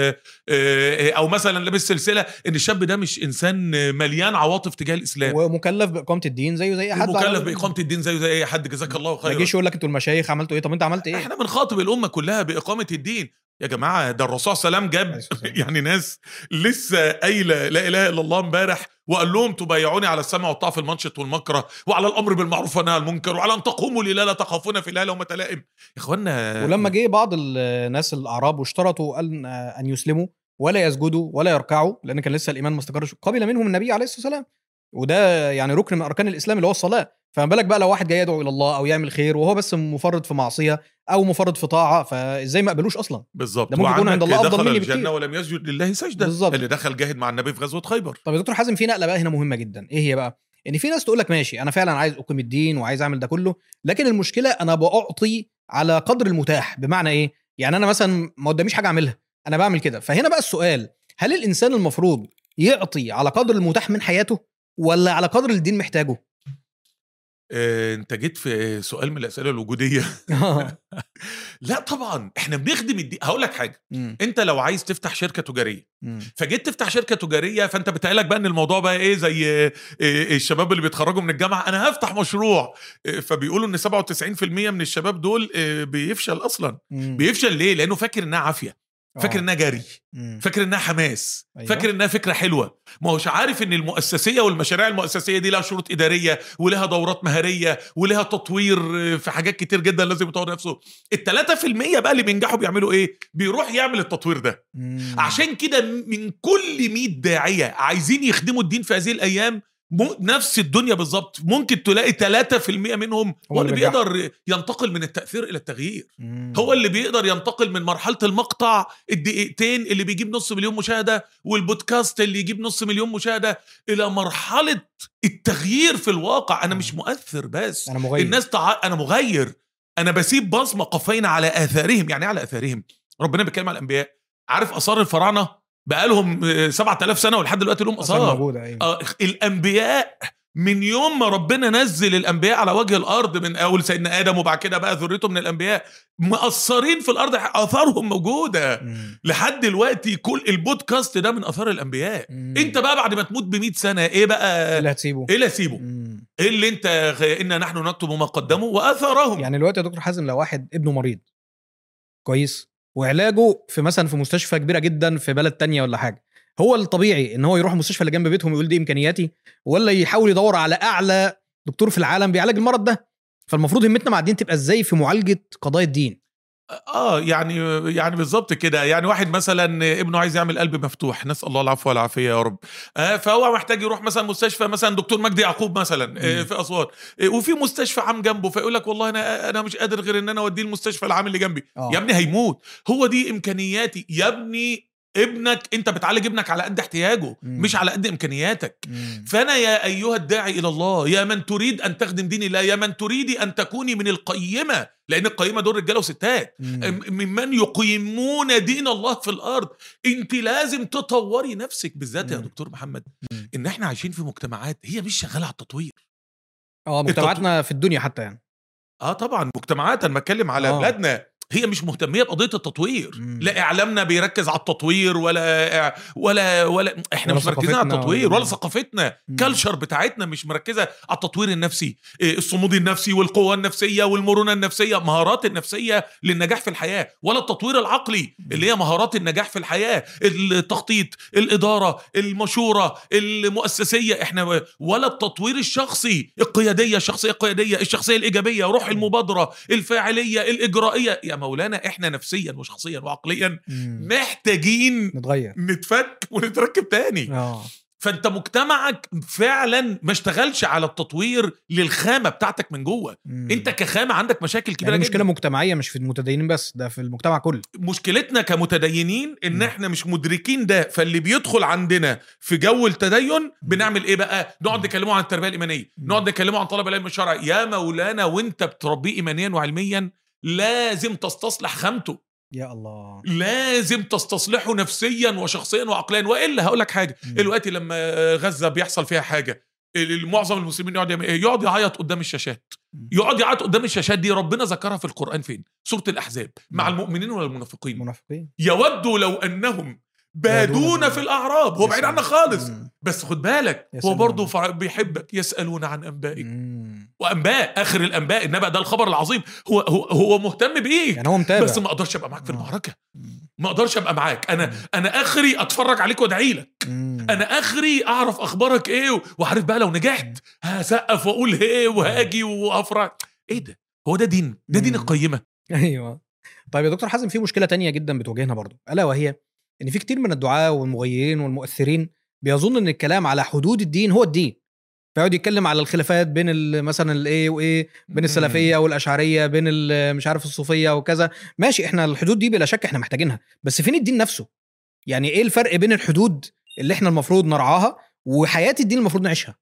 او مثلا لابس سلسله ان الشاب ده مش انسان مليان عواطف تجاه الاسلام ومكلف باقامه الدين زيه زي اي حد مكلف على- باقامه الدين زيه زي اي حد جزاك الله ما خيرا يجيش يقول لك انتوا المشايخ عملتوا ايه طب انت عملت ايه احنا بنخاطب الامه كلها باقامه الدين يا جماعه ده الرسول صلى الله عليه وسلم جاب عليه الصلاة والسلام. يعني ناس لسه قايله لا اله الا الله امبارح وقال لهم تبايعوني على السمع والطاعه في المنشط والمكره وعلى الامر بالمعروف والنهي عن المنكر وعلى ان تقوموا لله لا تخافون في الله لومه لائم يا اخوانا ولما جه بعض الناس الاعراب واشترطوا ان ان يسلموا ولا يسجدوا ولا يركعوا لان كان لسه الايمان ما استقرش قبل منهم النبي عليه الصلاه والسلام وده يعني ركن من اركان الاسلام اللي هو الصلاه فما بالك بقى لو واحد جاي يدعو الى الله او يعمل خير وهو بس مفرط في معصيه او مفرط في طاعه فازاي ما قبلوش اصلا بالظبط ده ممكن يكون عند وعنك الله أفضل دخل مني الجنه بكتير. ولم يسجد لله سجده بالظبط. اللي دخل جاهد مع النبي في غزوه خيبر طب يا دكتور حازم في نقله بقى هنا مهمه جدا ايه هي بقى ان في ناس تقول لك ماشي انا فعلا عايز اقيم الدين وعايز اعمل ده كله لكن المشكله انا بعطي على قدر المتاح بمعنى ايه يعني انا مثلا ما قداميش حاجه اعملها انا بعمل كده فهنا بقى السؤال هل الانسان المفروض يعطي على قدر المتاح من حياته ولا على قدر الدين محتاجه اه انت جيت في سؤال من الاسئله الوجوديه لا طبعا احنا بنخدم الدين هقول لك حاجه مم. انت لو عايز تفتح شركه تجاريه مم. فجيت تفتح شركه تجاريه فانت بتقالك بقى ان الموضوع بقى ايه زي آه، آه، الشباب اللي بيتخرجوا من الجامعه انا هفتح مشروع آه، فبيقولوا ان 97% من الشباب دول آه، بيفشل اصلا مم. بيفشل ليه لانه فاكر انها عافيه فاكر آه. انها جري مم. فاكر انها حماس أيوة. فاكر انها فكره حلوه ما هوش عارف ان المؤسسيه والمشاريع المؤسسيه دي لها شروط اداريه ولها دورات مهاريه ولها تطوير آه، في حاجات كتير جدا لازم يطور نفسه التلاتة في المية بقى اللي بينجحوا بيعملوا ايه بيروح يعمل التطوير ده مم. عشان كده من كل 100 داعيه عايزين يخدموا الدين في هذه الايام مو- نفس الدنيا بالظبط ممكن تلاقي 3% منهم هو اللي اللي بينجحوا. بيقدر ينتقل من التاثير الى التغيير مم. هو اللي بيقدر ينتقل من مرحله المقطع الدقيقتين اللي بيجيب نص مليون مشاهده والبودكاست اللي يجيب نص مليون مشاهده الى مرحله التغيير في الواقع انا مش مؤثر بس انا مغير الناس تع... انا مغير انا بسيب بصمه قفينا على اثارهم يعني إيه على اثارهم ربنا بيتكلم على الانبياء عارف اثار الفراعنه بقالهم آه، 7000 سنه ولحد دلوقتي لهم اثار اثار موجوده ايوه آه الانبياء من يوم ما ربنا نزل الانبياء على وجه الارض من اول سيدنا ادم وبعد كده بقى ذريته من الانبياء مأثرين في الارض اثارهم موجوده مم. لحد دلوقتي كل البودكاست ده من اثار الانبياء مم. انت بقى بعد ما تموت ب 100 سنه ايه بقى اللي هتسيبه ايه اللي هسيبه مم. ايه اللي انت انا نحن نكتب ما قدموا واثارهم يعني دلوقتي يا دكتور حازم لو واحد ابنه مريض كويس وعلاجه في مثلا في مستشفى كبيره جدا في بلد تانية ولا حاجه هو الطبيعي ان هو يروح المستشفى اللي جنب بيتهم ويقول دي امكانياتي ولا يحاول يدور على اعلى دكتور في العالم بيعالج المرض ده فالمفروض همتنا مع الدين تبقى ازاي في معالجه قضايا الدين اه يعني يعني بالظبط كده يعني واحد مثلا ابنه عايز يعمل قلب مفتوح نسال الله العفو والعافيه يا رب آه فهو محتاج يروح مثلا مستشفى مثلا دكتور مجدي يعقوب مثلا آه مم. في اسوان آه وفي مستشفى عام جنبه فيقول لك والله انا انا مش قادر غير ان انا اوديه المستشفى العام اللي جنبي آه. يا ابني هيموت هو دي امكانياتي يا ابني ابنك انت بتعالج ابنك على قد احتياجه مم. مش على قد امكانياتك مم. فانا يا ايها الداعي الى الله يا من تريد ان تخدم دين الله يا من تريدي ان تكوني من القيمه لان القيمه دول رجاله وستات مم. ممن يقيمون دين الله في الارض انت لازم تطوري نفسك بالذات يا مم. دكتور محمد مم. ان احنا عايشين في مجتمعات هي مش شغاله على التطوير اه مجتمعاتنا في الدنيا حتى يعني اه طبعا مجتمعات انا بتكلم على آه. بلادنا هي مش مهتميه بقضيه التطوير مم. لا اعلامنا بيركز على التطوير ولا ولا ولا احنا ولا مش مركزين على ثقافتنا التطوير ولا- ولا ثقافتنا مم. كلشر بتاعتنا مش مركزه على التطوير النفسي إيه، الصمود النفسي والقوه النفسيه والمرونه النفسيه مهارات النفسيه للنجاح في الحياه ولا التطوير العقلي اللي هي مهارات النجاح في الحياه التخطيط الاداره المشوره المؤسسيه احنا ولا التطوير الشخصي القياديه الشخصيه القياديه الشخصيه الايجابيه روح المبادره الفاعليه الاجرائيه يا مولانا احنا نفسيا وشخصيا وعقليا مم. محتاجين نتغير نتفك ونتركب تاني اه فانت مجتمعك فعلا ما اشتغلش على التطوير للخامه بتاعتك من جوه مم. انت كخامه عندك مشاكل كبيره يعني جدا مشكله مجتمعيه مش في المتدينين بس ده في المجتمع كله مشكلتنا كمتدينين ان مم. احنا مش مدركين ده فاللي بيدخل عندنا في جو التدين بنعمل ايه بقى نقعد نكلمه عن التربيه الايمانيه مم. نقعد نكلمه عن طلب العلم الشرعي يا مولانا وانت بتربيه ايمانيا وعلميا لازم تستصلح خامته يا الله لازم تستصلحه نفسيا وشخصيا وعقليا والا هقول لك حاجه مم. دلوقتي لما غزه بيحصل فيها حاجه ال- معظم المسلمين يقعد يعمل ايه يقعد يعيط قدام الشاشات مم. يقعد يعيط قدام الشاشات دي ربنا ذكرها في القران فين سوره الاحزاب مع مم. المؤمنين ولا المنافقين منافقين يودوا لو انهم بادون بادون في الاعراب هو بعيد عنك خالص مم. بس خد بالك هو يسألون. برضه فع- بيحبك يسالون عن انبائك مم. وانباء اخر الانباء النبأ ده الخبر العظيم هو هو, هو مهتم بيه يعني هو متابع بس ما اقدرش ابقى معاك في آه. المعركه مم. ما اقدرش ابقى معاك انا مم. انا اخري اتفرج عليك وادعي لك مم. انا اخري اعرف اخبارك ايه و- وعارف بقى لو نجحت هسقف واقول ايه وهاجي وافرح ايه ده هو ده دين ده دين مم. القيمه ايوه طيب يا دكتور حازم في مشكله تانية جدا بتواجهنا برضو الا وهي ان في كتير من الدعاة والمغيرين والمؤثرين بيظن ان الكلام على حدود الدين هو الدين فيقعد يتكلم على الخلافات بين ال- مثلا الايه وايه بين السلفيه والاشعريه بين ال- مش عارف الصوفيه وكذا ماشي احنا الحدود دي بلا شك احنا محتاجينها بس فين الدين نفسه يعني ايه الفرق بين الحدود اللي احنا المفروض نرعاها وحياه الدين المفروض نعيشها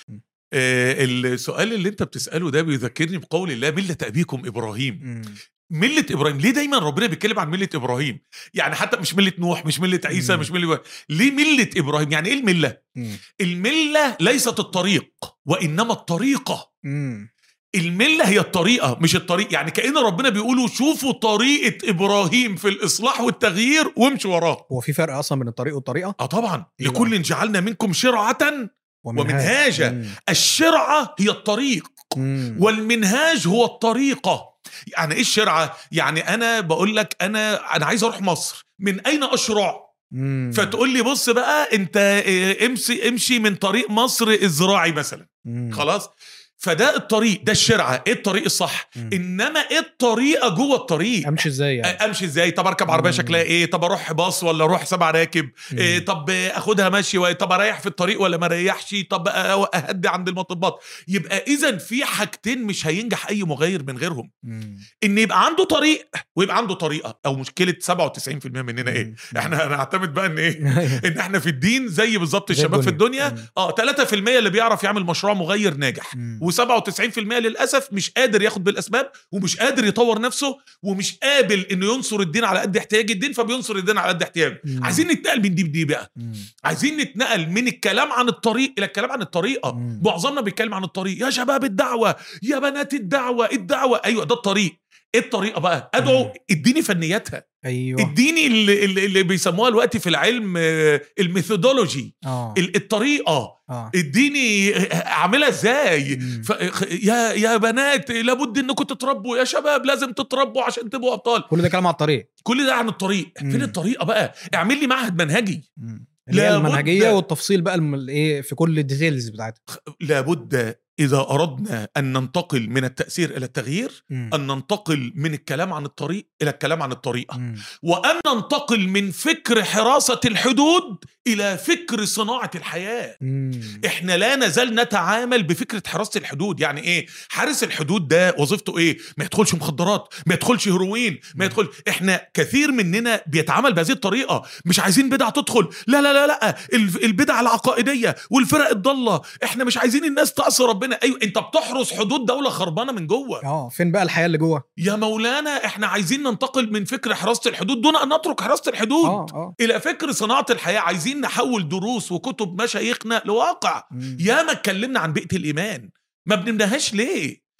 آه السؤال اللي انت بتساله ده بيذكرني بقول الله مله ابيكم ابراهيم مله ابراهيم ليه دايما ربنا بيتكلم عن مله ابراهيم يعني حتى مش مله نوح مش مله عيسى مم. مش مله ليه مله ابراهيم يعني ايه المله مم. المله ليست الطريق وانما الطريقه مم. المله هي الطريقه مش الطريق يعني كأن ربنا بيقولوا شوفوا طريقه ابراهيم في الاصلاح والتغيير وامشوا وراه هو في فرق اصلا بين الطريق والطريقه اه طبعا إيه بقى؟ لكل جعلنا منكم شرعه ومنهاجا. مم. الشرعه هي الطريق مم. والمنهاج هو الطريقه يعني ايه الشرعه يعني انا بقول لك انا انا عايز اروح مصر من اين اشرع مم. فتقول لي بص بقى انت اه، امشي امشي من طريق مصر الزراعي مثلا مم. خلاص فده الطريق ده الشرعه ايه الطريق الصح مم. انما ايه الطريقه جوه الطريق امشي ازاي يعني أ- امشي ازاي طب اركب عربيه مم. شكلها ايه طب اروح باص ولا اروح سبع راكب إيه مم. طب اخدها ماشي و- طب اريح في الطريق ولا ما اريحش طب أ- اهدي عند المطبات يبقى اذا في حاجتين مش هينجح اي مغير من غيرهم مم. ان يبقى عنده طريق ويبقى عنده طريقه او مشكله 97% مننا ايه مم. احنا هنعتمد بقى ان ايه أيوة. ان احنا في الدين زي بالظبط زي الشباب في الدنيا. الدنيا مم. اه 3% اللي بيعرف يعمل مشروع مغير ناجح مم. و97% للاسف مش قادر ياخد بالاسباب ومش قادر يطور نفسه ومش قابل انه ينصر الدين على قد احتياج الدين فبينصر الدين على قد احتياجه مم. عايزين نتنقل من دي بدي بقى مم. عايزين نتنقل من الكلام عن الطريق الى الكلام عن الطريقه مم. معظمنا بيتكلم عن الطريق يا شباب الدعوه يا بنات الدعوه الدعوه ايوه ده الطريق ايه الطريقه بقى ادعو مم. اديني فنياتها ايوه اديني اللي, اللي, اللي بيسموها الوقت في العلم آه، الميثودولوجي اه ال- الطريقه اه اديني اعملها ازاي مم. ف... يا يا بنات لابد انكم تتربوا يا شباب لازم تتربوا عشان تبقوا ابطال كل ده كلام على الطريق كل ده عن الطريق مم. فين الطريقه بقى اعمل لي معهد منهجي مم. اللي هي لابد- المنهجيه والتفصيل بقى الم- الايه في كل الديتيلز بتاعتها لابد اذا اردنا ان ننتقل من التاثير الى التغيير مم. ان ننتقل من الكلام عن الطريق الى الكلام عن الطريقه مم. وان ننتقل من فكر حراسه الحدود الى فكر صناعه الحياه مم. احنا لا نزال نتعامل بفكره حراسه الحدود يعني ايه حارس الحدود ده وظيفته ايه ما يدخلش مخدرات ما يدخلش هيروين ما يدخل احنا كثير مننا بيتعامل بهذه الطريقه مش عايزين بدع تدخل لا لا لا لا الف- البدع العقائديه والفرق الضاله احنا مش عايزين الناس تعصي ربنا ايوه انت بتحرس حدود دوله خربانه من جوه اه فين بقى الحياه اللي جوه يا مولانا احنا عايزين ننتقل من فكر حراسه الحدود دون ان نترك حراسه الحدود اه اه الى فكر صناعه الحياه عايزين نحول دروس وكتب مشايخنا لواقع مم. ياما اتكلمنا عن بيئه الايمان ما بنمناهاش ليه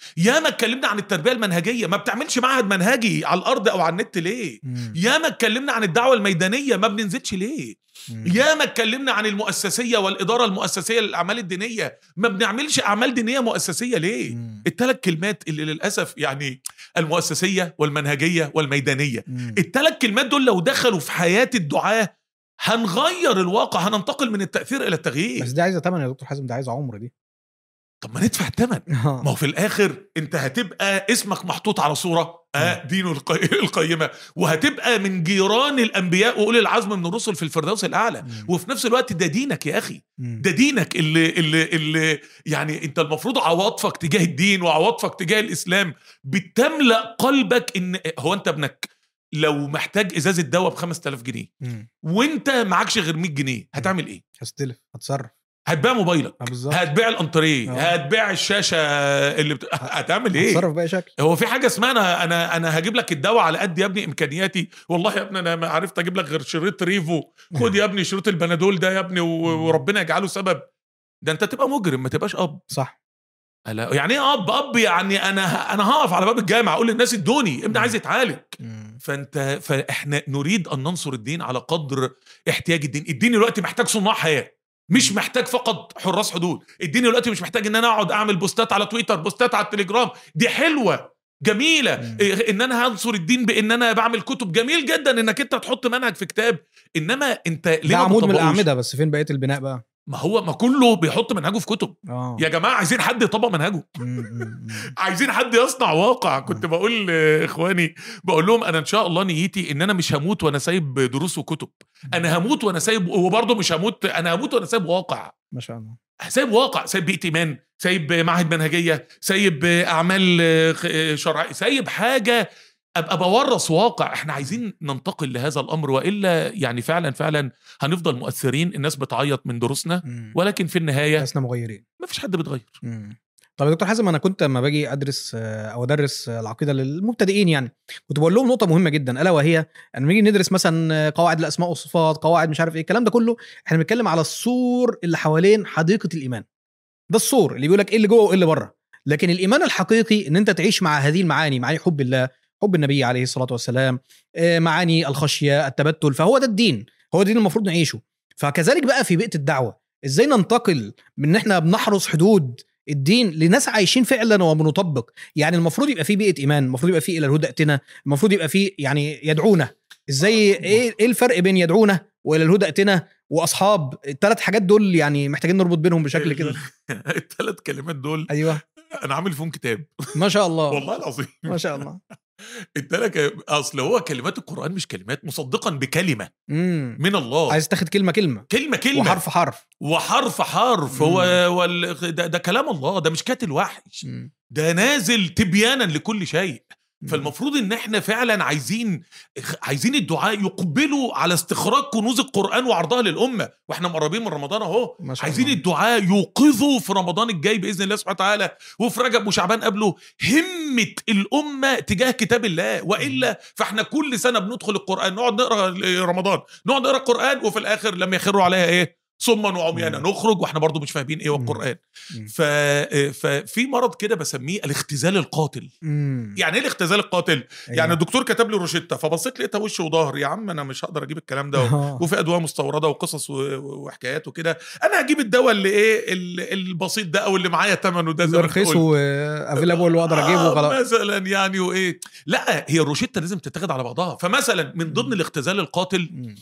ياما اتكلمنا عن التربيه المنهجيه ما بتعملش معهد منهجي على الارض او على النت ليه مم. ياما اتكلمنا عن الدعوه الميدانيه ما بننزلش ليه مم. ياما اتكلمنا عن المؤسسيه والاداره المؤسسيه للاعمال الدينيه ما بنعملش اعمال دينيه مؤسسيه ليه مم. الثلاث كلمات اللي للاسف يعني المؤسسيه والمنهجيه والميدانيه مم. الثلاث كلمات دول لو دخلوا في حياه الدعاه هنغير الواقع هننتقل من التاثير الى التغيير بس دي عايزه ثمن يا دكتور حازم دي عايزه عمر دي طب ما ندفع الثمن ما هو في الاخر انت هتبقى اسمك محطوط على صوره اه دينه القي- القيمه وهتبقى من جيران الانبياء واولي العزم من الرسل في الفردوس الاعلى مم. وفي نفس الوقت ده دينك يا اخي مم. ده دينك اللي اللي اللي يعني انت المفروض عواطفك تجاه الدين وعواطفك تجاه الاسلام بتملا قلبك ان هو انت ابنك لو محتاج ازازه دواء ب 5000 جنيه مم. وانت معكش غير 100 جنيه هتعمل ايه؟ هستلف هتصرف هتبيع موبايلك اه بالظبط هتبيع الانتريه اه. هتبيع الشاشه اللي بت... هتعمل ايه؟ هتصرف باي شكل هو في حاجه اسمها انا انا انا هجيب لك الدواء على قد يا ابني امكانياتي والله يا ابني انا ما عرفت اجيب لك غير شريط ريفو خد يا ابني شريط البنادول ده يا ابني و- وربنا يجعله سبب ده انت تبقى مجرم ما تبقاش اب صح ألا يعني ايه اب اب يعني انا انا هقف على باب الجامع اقول للناس ادوني ابني عايز يتعالج مم. فانت فاحنا نريد ان ننصر الدين على قدر احتياج الدين الدين دلوقتي محتاج صناع حياه مش محتاج فقط حراس حدود الدين دلوقتي مش محتاج ان انا اقعد اعمل بوستات على تويتر بوستات على التليجرام دي حلوه جميله مم. إيه، ان انا هنصر الدين بان انا بعمل كتب جميل جدا انك انت تحط منهج في كتاب انما انت ليه ده ما عمود من بتطبقوش؟ الاعمده بس فين بقيه البناء بقى ما هو ما كله بيحط منهجه في كتب اه يا جماعه عايزين حد يطبق منهجه مم، مم، مم. عايزين حد يصنع واقع كنت بقول لاخواني بقول لهم انا ان شاء الله نيتي ان انا مش هموت وانا سايب دروس وكتب انا هموت وانا سايب وبرضه مش هموت انا هموت وانا سايب واقع ما شاء الله سايب واقع سايب بيئه ايمان سايب معهد منهجيه سايب اعمال آه، شرعيه سايب حاجه ابقى بورث واقع احنا عايزين ننتقل لهذا الامر والا يعني فعلا فعلا هنفضل مؤثرين الناس بتعيط من دروسنا مم. ولكن في النهايه لسنا مغيرين ما فيش حد بيتغير مم. طب يا دكتور حازم انا كنت لما باجي ادرس آه، او ادرس آه، العقيده للمبتدئين يعني كنت بقول لهم نقطه مهمه جدا الا وهي ان نيجي ندرس مثلا آه، قواعد الاسماء والصفات قواعد مش عارف ايه الكلام ده كله احنا بنتكلم على السور اللي حوالين حديقه الايمان ده السور اللي بيقول لك ايه اللي جوه وايه اللي بره لكن الايمان الحقيقي ان انت تعيش مع هذه المعاني معاني حب الله حب النبي عليه الصلاه والسلام آه، معاني الخشيه التبتل فهو ده الدين هو ده الدين المفروض نعيشه فكذلك بقى في بيئه الدعوه ازاي ننتقل من ان احنا بنحرس حدود الدين لناس عايشين فعلا وبنطبق يعني المفروض يبقى في بيئه ايمان المفروض يبقى في الى الهدى ائتنا المفروض يبقى في يعني يدعونا ازاي ايه ايه الفرق بين يدعونا والى الهدى ائتنا واصحاب الثلاث حاجات دول يعني محتاجين نربط بينهم بشكل كده الثلاث كلمات دول ايوه انا عامل فيهم كتاب ما شاء الله والله العظيم ما شاء الله التلات اصل هو كلمات القران مش كلمات مصدقا بكلمه امم من الله عايز تاخد كلمه كلمه كلمه كلمه وحرف حرف وحرف حرف هو وال... ده, ده كلام الله ده مش كاتل وحي مم. ده نازل تبيانا لكل شيء مم. فالمفروض ان احنا فعلا عايزين عايزين الدعاء يقبلوا على استخراج كنوز القران وعرضها للامه واحنا مقربين من رمضان اهو ما شاء عايزين الله. الدعاء يوقظوا في رمضان الجاي باذن الله سبحانه وتعالى وفي رجب وشعبان قبله همه الامه تجاه كتاب الله والا فاحنا كل سنه بندخل القران نقعد نقرا رمضان نقعد نقرا القران وفي الاخر لم يخروا عليها ايه صما وعميانا مم. نخرج واحنا برضو مش فاهمين ايه هو مم. القران مم. ف... ففي مرض كده بسميه الاختزال القاتل مم. يعني ايه الاختزال القاتل أيوة. يعني الدكتور كتب لي روشته فبصيت لقيتها وش وظهر يا عم انا مش هقدر اجيب الكلام ده آه. وفي ادويه مستورده وقصص و- و- وحكايات وكده انا هجيب الدواء اللي ايه ال- البسيط ده او اللي معايا ثمنه ده زي اللي ما أنت رخيص قلت. وافيلابل واقدر اجيبه آه وخلاص مثلا يعني وايه لا هي الروشته لازم تتاخد على بعضها فمثلا من ضمن مم. الاختزال القاتل مم.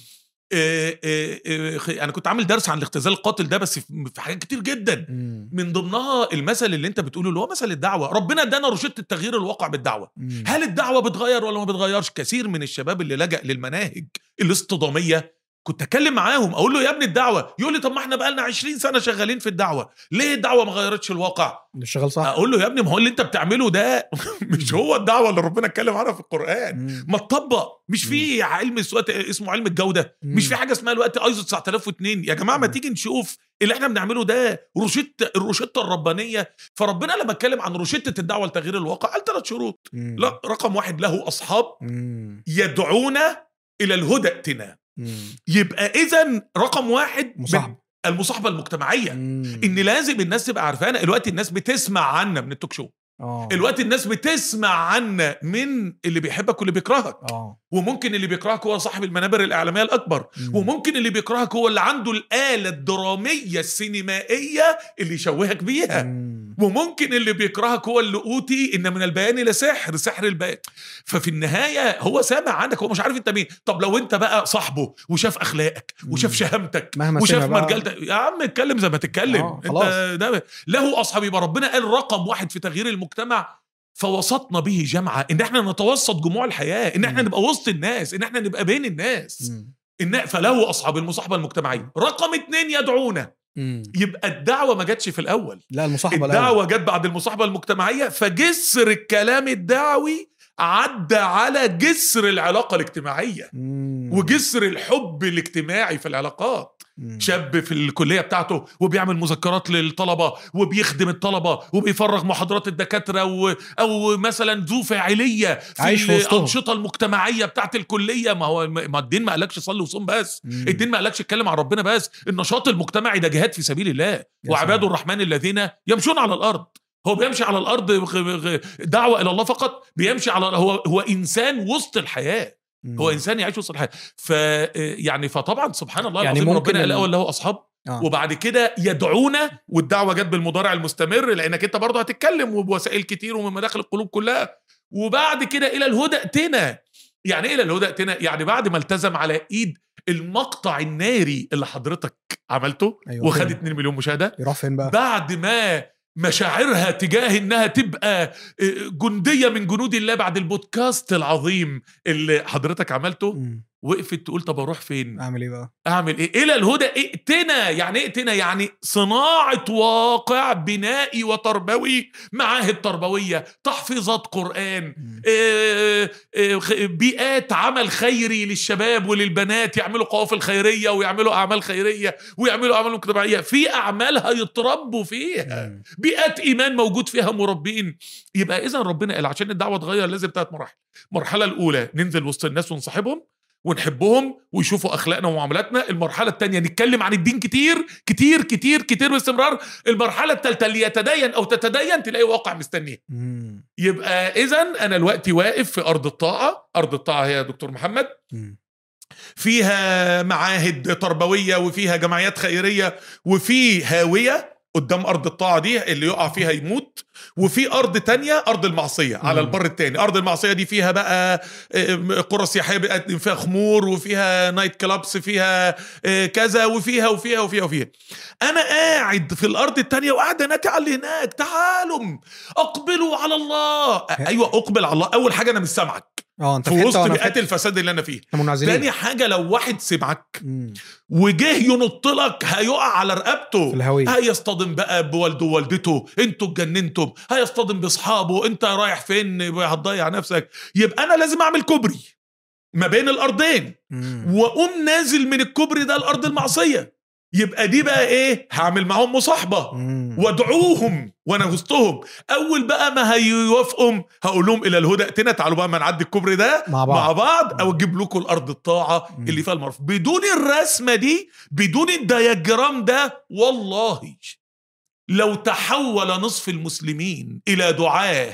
آه، آه، آه، خ- انا كنت عامل درس عن الاختزال القاتل ده بس في في حاجات كتير جدا مم. من ضمنها المثل اللي انت بتقوله اللي هو مثل الدعوه ربنا ادانا روشته تغيير الواقع بالدعوه مم. هل الدعوه بتغير ولا ما بتغيرش كثير من الشباب اللي لجأ للمناهج الاصطداميه كنت اتكلم معاهم اقول له يا ابني الدعوه يقول لي طب ما احنا بقالنا 20 سنه شغالين في الدعوه ليه الدعوه ما غيرتش الواقع مش شغال صح اقول له يا ابني ما هو اللي انت بتعمله ده مش هو الدعوه اللي ربنا اتكلم عنها في القران مم. ما تطبق مش في علم السوات اسمه علم الجوده مش في حاجه اسمها الوقت ايزو 9002 يا جماعه ما مم. تيجي نشوف اللي احنا بنعمله ده روشته الروشته الربانيه فربنا لما اتكلم عن روشته الدعوه لتغيير الواقع قال ثلاث شروط مم. لا رقم واحد له اصحاب مم. يدعونا الى الهدى ائتنا مم. يبقى اذا رقم واحد مصاحب المصاحبه المجتمعيه مم. ان لازم الناس تبقى عارفانا دلوقتي الناس بتسمع عنا من التوك شو اه الوقت الناس بتسمع عنا من اللي بيحبك واللي بيكرهك اه وممكن اللي بيكرهك هو صاحب المنابر الاعلاميه الاكبر مم. وممكن اللي بيكرهك هو اللي عنده الاله الدراميه السينمائيه اللي يشوهك بيها مم. وممكن اللي بيكرهك هو اللي اوتي ان من البيان لسحر سحر البيان ففي النهايه هو سامع عنك هو مش عارف انت مين طب لو انت بقى صاحبه وشاف اخلاقك وشاف مم. شهامتك مهما وشاف سمع بقى. مرجلتك يا عم اتكلم زي ما تتكلم آه، انت خلاص. ده له اصحاب يبقى ربنا قال رقم واحد في تغيير المجتمع فوسطنا به جمعه ان احنا نتوسط جموع الحياه ان احنا مم. نبقى وسط الناس ان احنا نبقى بين الناس مم. ان فله اصحاب المصاحبه المجتمعيه رقم اتنين يدعونا مم. يبقى الدعوه ما جاتش في الاول لا المصاحبه الأول. الدعوه جت بعد المصاحبه المجتمعيه فجسر الكلام الدعوي عدى على جسر العلاقه الاجتماعيه مم. وجسر الحب الاجتماعي في العلاقات مم. شاب في الكليه بتاعته وبيعمل مذكرات للطلبه وبيخدم الطلبه وبيفرغ محاضرات الدكاتره و... او مثلا ذو فاعليه في عايش في وسطهم. الانشطه المجتمعيه بتاعت الكليه ما هو ما الدين ما قالكش صلي وصوم بس مم. الدين ما قالكش اتكلم عن ربنا بس النشاط المجتمعي ده جهاد في سبيل الله وعباد سلام. الرحمن الذين يمشون على الارض هو بيمشي على الارض غ- غ- دعوه الى الله فقط بيمشي على هو هو انسان وسط الحياه مم. هو انسان يعيش وسط الحياه ف يعني فطبعا سبحان الله يعني العظيم ممكن ربنا قال ال- الاول له اصحاب آه. وبعد كده يدعونا والدعوه جت بالمضارع المستمر لانك انت برضه هتتكلم وبوسائل كتير ومن مداخل القلوب كلها وبعد كده الى الهدى ائتنا يعني ايه الى الهدى ائتنا يعني بعد ما التزم على ايد المقطع الناري اللي حضرتك عملته أيوة وخد فين؟ 2 مليون مشاهده يروح فين بقى؟ بعد ما مشاعرها تجاه انها تبقى جنديه من جنود الله بعد البودكاست العظيم اللي حضرتك عملته مم. وقفت تقول طب اروح فين اعمل ايه بقى؟ اعمل ايه الى الهدى ائتنا يعني ايه ائتنا يعني صناعه واقع بنائي وتربوي معاهد تربويه تحفيظات قران مم. آه، آه، خ- بيئات عمل خيري للشباب وللبنات يعملوا قوافل خيريه ويعملوا اعمال خيريه ويعملوا اعمال مجتمعيه في اعمال هيتربوا فيها مم. بيئات ايمان موجود فيها مربين يبقى اذا ربنا قال عشان الدعوه تغير لازم ثلاث مراحل المرحله الاولى ننزل وسط الناس ونصاحبهم ونحبهم ويشوفوا اخلاقنا ومعاملاتنا المرحله الثانيه نتكلم عن الدين كتير كتير كتير كتير باستمرار المرحله الثالثه اللي يتدين او تتدين تلاقي واقع مستنيه مم. يبقى اذا انا دلوقتي واقف في ارض الطاعه ارض الطاعه هي يا دكتور محمد مم. فيها معاهد تربويه وفيها جمعيات خيريه وفي هاويه قدام ارض الطاعه دي اللي يقع فيها يموت وفي ارض تانية ارض المعصيه على مم. البر التاني ارض المعصيه دي فيها بقى آه، قرى سياحيه بيقدم فيها خمور وفيها نايت كلابس فيها آه، كذا وفيها وفيها وفيها وفيها انا قاعد في الارض التانية وقاعد انادي على اللي هناك تعالوا اقبلوا على الله آه، ايوه اقبل على الله اول حاجه انا مش سامعك اه انت في في حته وسط وانا في بيئات حته الفساد اللي انا فيه احنا منعزلين تاني حاجة لو واحد سمعك مم. وجه ينط لك هيقع على في رقبته الهويه هيصطدم بقى بوالده ووالدته انتوا اتجننتم هيصطدم باصحابه انت رايح فين هتضيع نفسك يبقى انا لازم اعمل كوبري ما بين الارضين مم. واقوم نازل من الكوبري ده الارض المعصيه يبقى دي بقى ايه هعمل معاهم مصاحبه مم. وادعوهم وانا وسطهم اول بقى ما هيوافقهم هقول لهم الى الهدى ائتنا تعالوا بقى ما نعدي الكوبري ده مع بعض مع بعض او اجيب لكم الارض الطاعه مم. اللي فيها المعروف بدون الرسمه دي بدون الدياجرام ده والله لو تحول نصف المسلمين الى دعاه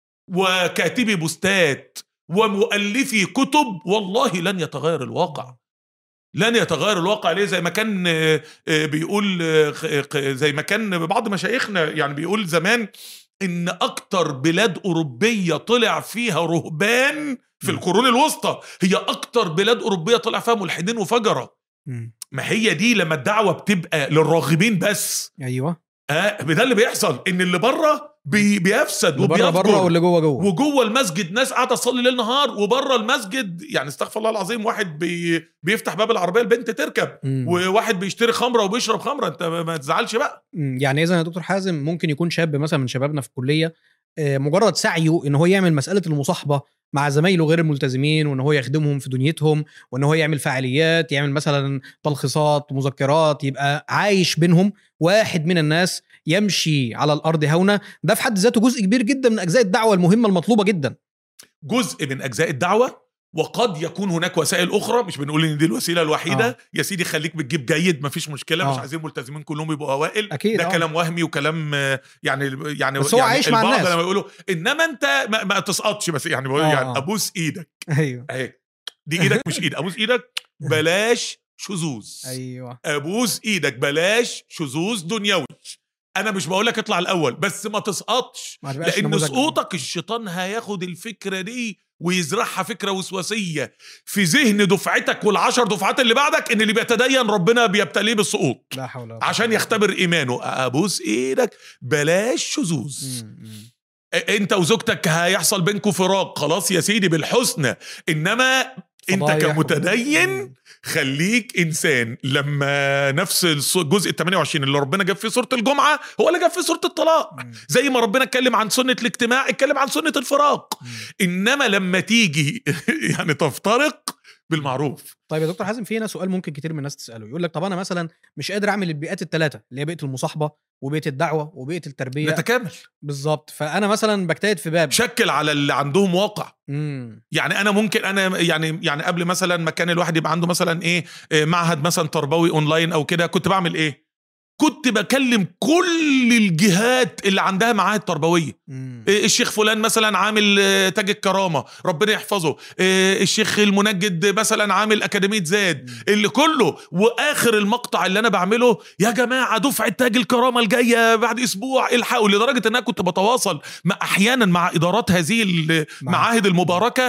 وكاتبي بوستات ومؤلفي كتب والله لن يتغير الواقع لن يتغير الواقع ليه زي ما كان آه، آه، بيقول آه، خ- خ- زي ما كان بعض مشايخنا يعني بيقول زمان ان اكتر بلاد اوروبيه طلع فيها رهبان في م. القرون الوسطى هي اكتر بلاد اوروبيه طلع فيها ملحدين وفجره مم. ما هي دي لما الدعوه بتبقى للراغبين بس ايوه اه ده اللي بيحصل ان اللي بره بي بيفسد اللي بره بره وبيفجر واللي جوه جوه وجوه المسجد ناس قاعده تصلي ليل نهار وبره المسجد يعني استغفر الله العظيم واحد بي بيفتح باب العربيه البنت تركب مم. وواحد بيشتري خمره وبيشرب خمره انت ما ما تزعلش بقى مم. يعني اذا يا دكتور حازم ممكن يكون شاب مثلا من شبابنا في الكليه آه، مجرد سعيه ان هو يعمل مساله المصاحبه مع زمايله غير الملتزمين وان هو يخدمهم في دنيتهم وان هو يعمل فعاليات يعمل مثلا تلخيصات مذكرات يبقى عايش بينهم واحد من الناس يمشي على الارض هونا ده في حد ذاته جزء كبير جدا من اجزاء الدعوه المهمه المطلوبه جدا جزء من اجزاء الدعوه وقد يكون هناك وسائل اخرى مش بنقول ان دي الوسيله الوحيده آه. يا سيدي خليك بتجيب جيد مفيش مشكله مش آه. عايزين الملتزمين كلهم يبقوا اوائل اكيد ده آه. كلام وهمي وكلام آه، يعني يعني بس هو يعني عايش مع البعض الناس. لما يقولوا انما انت ما, ما تسقطش بس يعني بقول آه، يعني آه. ابوس ايدك ايوه اهي دي ايدك مش ايد ابوس ايدك بلاش شذوذ ايوه ابوس ايدك بلاش شذوذ دنيوي انا مش بقول لك اطلع الاول بس ما تسقطش ما تبقاش لان نموذج. سقوطك الشيطان هياخد الفكره دي ويزرعها فكره وسواسيه في ذهن دفعتك والعشر دفعات اللي بعدك ان اللي بيتدين ربنا بيبتليه بالسقوط لا حول ولا قوة عشان إلا يختبر ايمانه ابوس ايدك بلاش شذوذ بالله. مم، مم. انت وزوجتك هيحصل بينكم فراق خلاص يا سيدي بالحسنى انما انت فضايح و- كمتدين مم. خليك انسان لما نفس الص- الجزء ال 28 اللي ربنا جاب فيه سوره الجمعه هو اللي جاب فيه سوره الطلاق مم. زي ما ربنا اتكلم عن سنه الاجتماع اتكلم عن سنه الفراق مم. انما لما تيجي يعني تفترق بالمعروف طيب يا دكتور حازم في هنا سؤال ممكن كتير من الناس تساله يقول لك طب انا مثلا مش قادر اعمل البيئات الثلاثه اللي هي بيئه المصاحبه وبيئه الدعوه وبيئه التربيه نتكامل بالظبط فانا مثلا بجتهد في باب شكل على اللي عندهم واقع امم يعني انا ممكن انا يعني يعني قبل مثلا ما كان الواحد يبقى عنده مثلا ايه إيه، معهد مثلا تربوي اونلاين او كده كنت بعمل ايه كنت بكلم كل الجهات اللي عندها معاهد تربويه إيه، الشيخ فلان مثلا عامل آه، تاج الكرامه ربنا يحفظه إيه، الشيخ المنجد مثلا عامل اكاديميه زاد اللي كله واخر المقطع اللي انا بعمله يا جماعه دفعه تاج الكرامه الجايه بعد اسبوع الحقوا لدرجه ان انا كنت بتواصل مع احيانا مع ادارات هذه المعاهد المباركه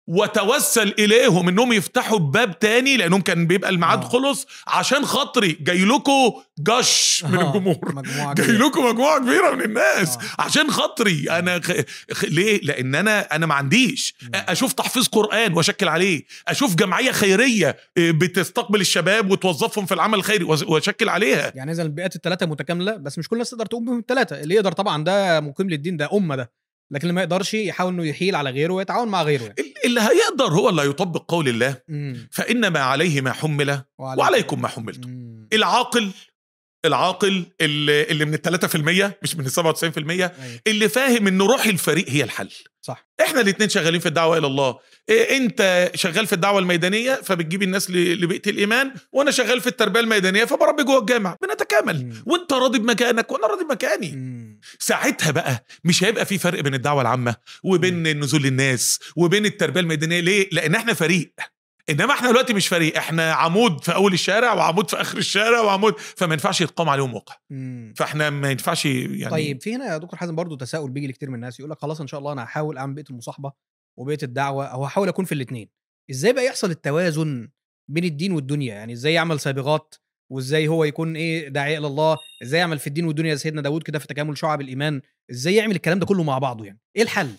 وتوسل اليهم انهم يفتحوا باب تاني لانهم كان بيبقى الميعاد آه. خلص عشان خاطري جاي لكم جش من آه، الجمهور مجموعه جاي كبيرة. لكم مجموعه كبيره من الناس آه. عشان خاطري انا خ... خ... ليه لان انا انا ما عنديش مم. اشوف تحفيظ قران واشكل عليه اشوف جمعيه خيريه آه، بتستقبل الشباب وتوظفهم في العمل الخيري وأز- واشكل عليها يعني اذا البيئات الثلاثه متكامله بس مش كل الناس تقدر تقوم بهم الثلاثه اللي يقدر طبعا ده مقيم للدين ده امه ده لكن اللي ما يقدرش يحاول انه يحيل على غيره ويتعاون مع غيره يعني. ال- اللي هيقدر هو اللي هيطبق قول الله امم فانما عليه ما حمل وعليكم ما حملتم مم. العاقل العاقل اللي, اللي من الثلاثة في المية مش من السبعة وتسعين في المية أيوة. اللي فاهم ان روح الفريق هي الحل صح احنا الاتنين شغالين في الدعوة الى الله إيه انت شغال في الدعوة الميدانية فبتجيب الناس ل- لبيئة الايمان وانا شغال في التربية الميدانية فبربي جوه الجامع بنتكامل مم. وانت راضي بمكانك وانا راضي بمكاني مم. ساعتها بقى مش هيبقى في فرق بين الدعوة العامة وبين نزول الناس وبين التربية الميدانية ليه لان احنا فريق انما احنا دلوقتي مش فريق احنا عمود في اول الشارع وعمود في اخر الشارع وعمود فما ينفعش يتقام عليهم موقع مم. فاحنا ما ينفعش يعني طيب في هنا يا دكتور حازم برضو تساؤل بيجي لكتير من الناس يقول لك خلاص ان شاء الله انا هحاول اعمل بيئه المصاحبه وبيئه الدعوه او هحاول اكون في الاثنين ازاي بقى يحصل التوازن بين الدين والدنيا يعني ازاي يعمل سابغات وازاي هو يكون ايه داعيه الى الله ازاي يعمل في الدين والدنيا زي سيدنا داوود كده في تكامل شعب الايمان ازاي يعمل الكلام ده كله مع بعضه يعني ايه الحل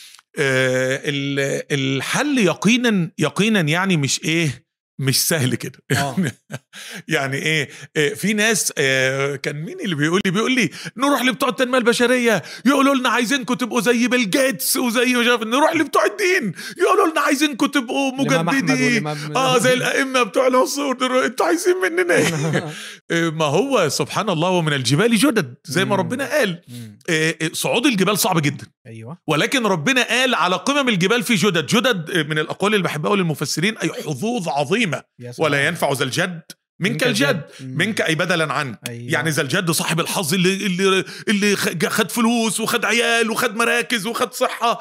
آه ال- الحل يقينا يقينا يعني مش ايه مش سهل كده اه يعني ايه آه، في ناس آه، كان مين اللي بيقول لي بيقول لي نروح لبتوع التنميه البشريه يقولوا لنا عايزينكم تبقوا زي بيل جيتس وزي مش عارف نروح لبتوع الدين يقولوا لنا عايزينكم تبقوا الإمام أحمد مجددين والإمام- اه زي الائمه بتوع العصور دول، انتوا عايزين مننا ايه آه، ما هو سبحان الله ومن الجبال جدد زي ما مم. ربنا قال مم. آه، آه، صعود الجبال صعب جدا ايوه ولكن ربنا قال على قمم الجبال في جدد جدد من الاقوال اللي بحبها للمفسرين اي حظوظ عظيمه يا سلام. ولا ينفع ذا الجد منك الجد مم. منك اي بدلا عنك أيوة. يعني ذا الجد صاحب الحظ اللي اللي اللي خ- خد فلوس وخد عيال وخد مراكز وخد صحه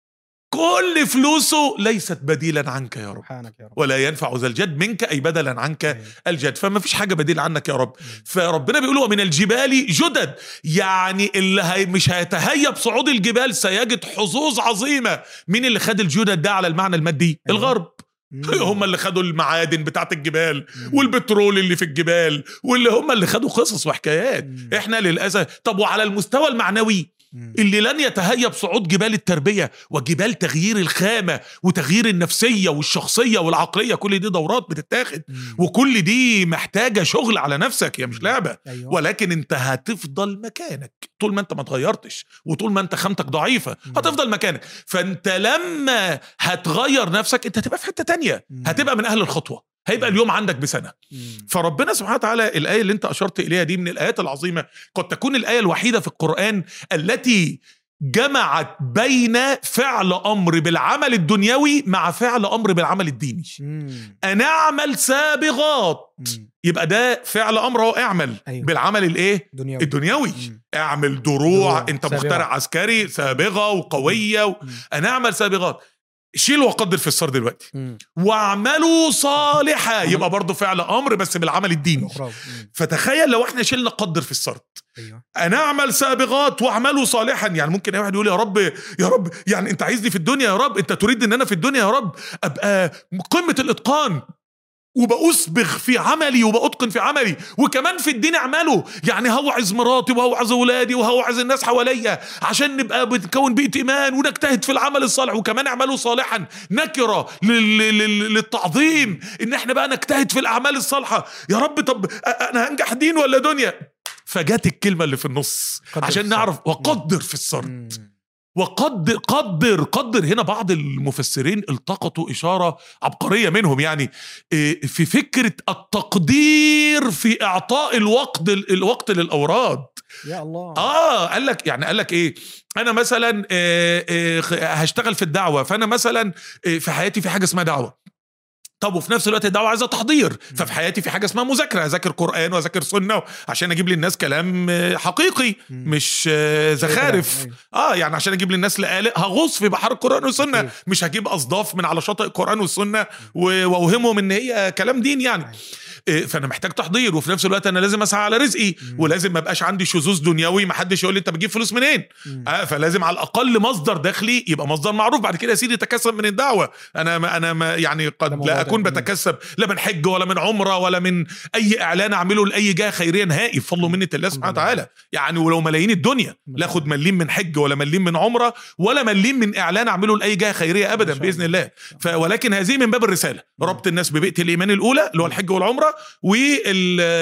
كل فلوسه ليست بديلا عنك يا رب سبحانك يا رب ولا ينفع ذا الجد منك اي بدلا عنك أيوة. الجد فما فيش حاجه بديل عنك يا رب فربنا بيقول ومن الجبال جدد يعني اللي هي مش هيتهيأ بصعود الجبال سيجد حظوظ عظيمه مين اللي خد الجدد ده على المعنى المادي أيوة. الغرب مم. هم اللي خدوا المعادن بتاعت الجبال مم. والبترول اللي في الجبال واللي هم اللي خدوا قصص وحكايات مم. احنا للاسف طب وعلى المستوى المعنوي مم. اللي لن يتهيأ بصعود جبال التربية وجبال تغيير الخامة وتغيير النفسية والشخصية والعقلية كل دي دورات بتتاخد مم. وكل دي محتاجة شغل على نفسك هي مش لعبة ايوه ولكن انت هتفضل مكانك طول ما انت ما اتغيرتش وطول ما انت خامتك ضعيفة مم. هتفضل مكانك فانت لما هتغير نفسك انت هتبقى في حتة تانية مم. هتبقى من اهل الخطوة هيبقى اليوم عندك بسنة مم. فربنا سبحانه وتعالى الآية اللي أنت أشرت إليها دي من الآيات العظيمة قد تكون الآية الوحيدة في القرآن التي جمعت بين فعل امر بالعمل الدنيوي مع فعل امر بالعمل الديني مم. ان اعمل سابغات مم. يبقى ده فعل امر هو اعمل أيوة. بالعمل الايه دنيوي الدنيوي مم. اعمل دروع دروع انت سابغة. مخترع عسكري سابغه وقويه و... مم. انا اعمل سابغات شيل وقدر في الصار دلوقتي مم. واعملوا صالحا يبقى برضه فعل امر بس بالعمل الديني الأخرى مم. فتخيل لو احنا شلنا قدر في السرد ايوه انا اعمل سابغات واعملوا صالحا يعني ممكن اي واحد يقول يا رب يا رب يعني انت عايزني في الدنيا يا رب انت تريد ان انا في الدنيا يا رب ابقى قمه الاتقان وبأسبغ في عملي وبأتقن في عملي وكمان في الدين اعمله يعني هوعظ مراتي وهوعظ اولادي وهوعظ الناس حواليا عشان نبقى بنكون بيئه ايمان ونجتهد في العمل الصالح وكمان اعملوا صالحا نكره لل- لل- للتعظيم ان احنا بقى نجتهد في الاعمال الصالحه يا رب طب أ- انا هنجح دين ولا دنيا فجات الكلمه اللي في النص قدر عشان في نعرف السرد. وقدر في السرد مم. وقدر قدر قدر هنا بعض المفسرين التقطوا اشاره عبقريه منهم يعني إيه، في فكره التقدير في اعطاء الوقت الوقت للاوراد يا الله اه قال لك يعني قال لك ايه انا مثلا آه، آه، خ- هشتغل في الدعوه فانا مثلا آه، في حياتي في حاجه اسمها دعوه طب وفي نفس الوقت الدعوه عايزه تحضير ففي حياتي في حاجه اسمها مذاكره اذاكر قران واذاكر سنه عشان اجيب للناس كلام آه، حقيقي مم. مش آه، زخارف أيوة. اه يعني عشان اجيب للناس لقالق هغوص في بحر القران والسنه أكيد. مش هجيب اصداف من على شاطئ القران والسنه و- واوهمهم ان هي كلام دين يعني أيوة. إيه، فانا محتاج تحضير وفي نفس الوقت انا لازم اسعى على رزقي مم. ولازم ما ابقاش عندي شذوذ دنيوي ما حدش يقول لي انت بتجيب فلوس منين مم. آه فلازم على الاقل مصدر دخلي يبقى مصدر معروف بعد كده يا سيدي تكسب من الدعوه انا ما انا ما يعني ده قد موضوع لا اكون تاني. بتكسب لا من حج ولا من عمره ولا من اي اعلان اعمله لاي جهه خيريه نهائي بفضل ومنه الله سبحانه الحمد لله. وتعالى يعني ولو ملايين الدنيا لا اخد مليم من حج ولا مليم من عمره ولا مليم من اعلان اعمله لاي جهه خيريه ابدا ما شاء باذن الله. الله ف ولكن هذه من باب الرساله ربط الناس ببيئه الايمان الاولى اللي هو الحج والعمره وال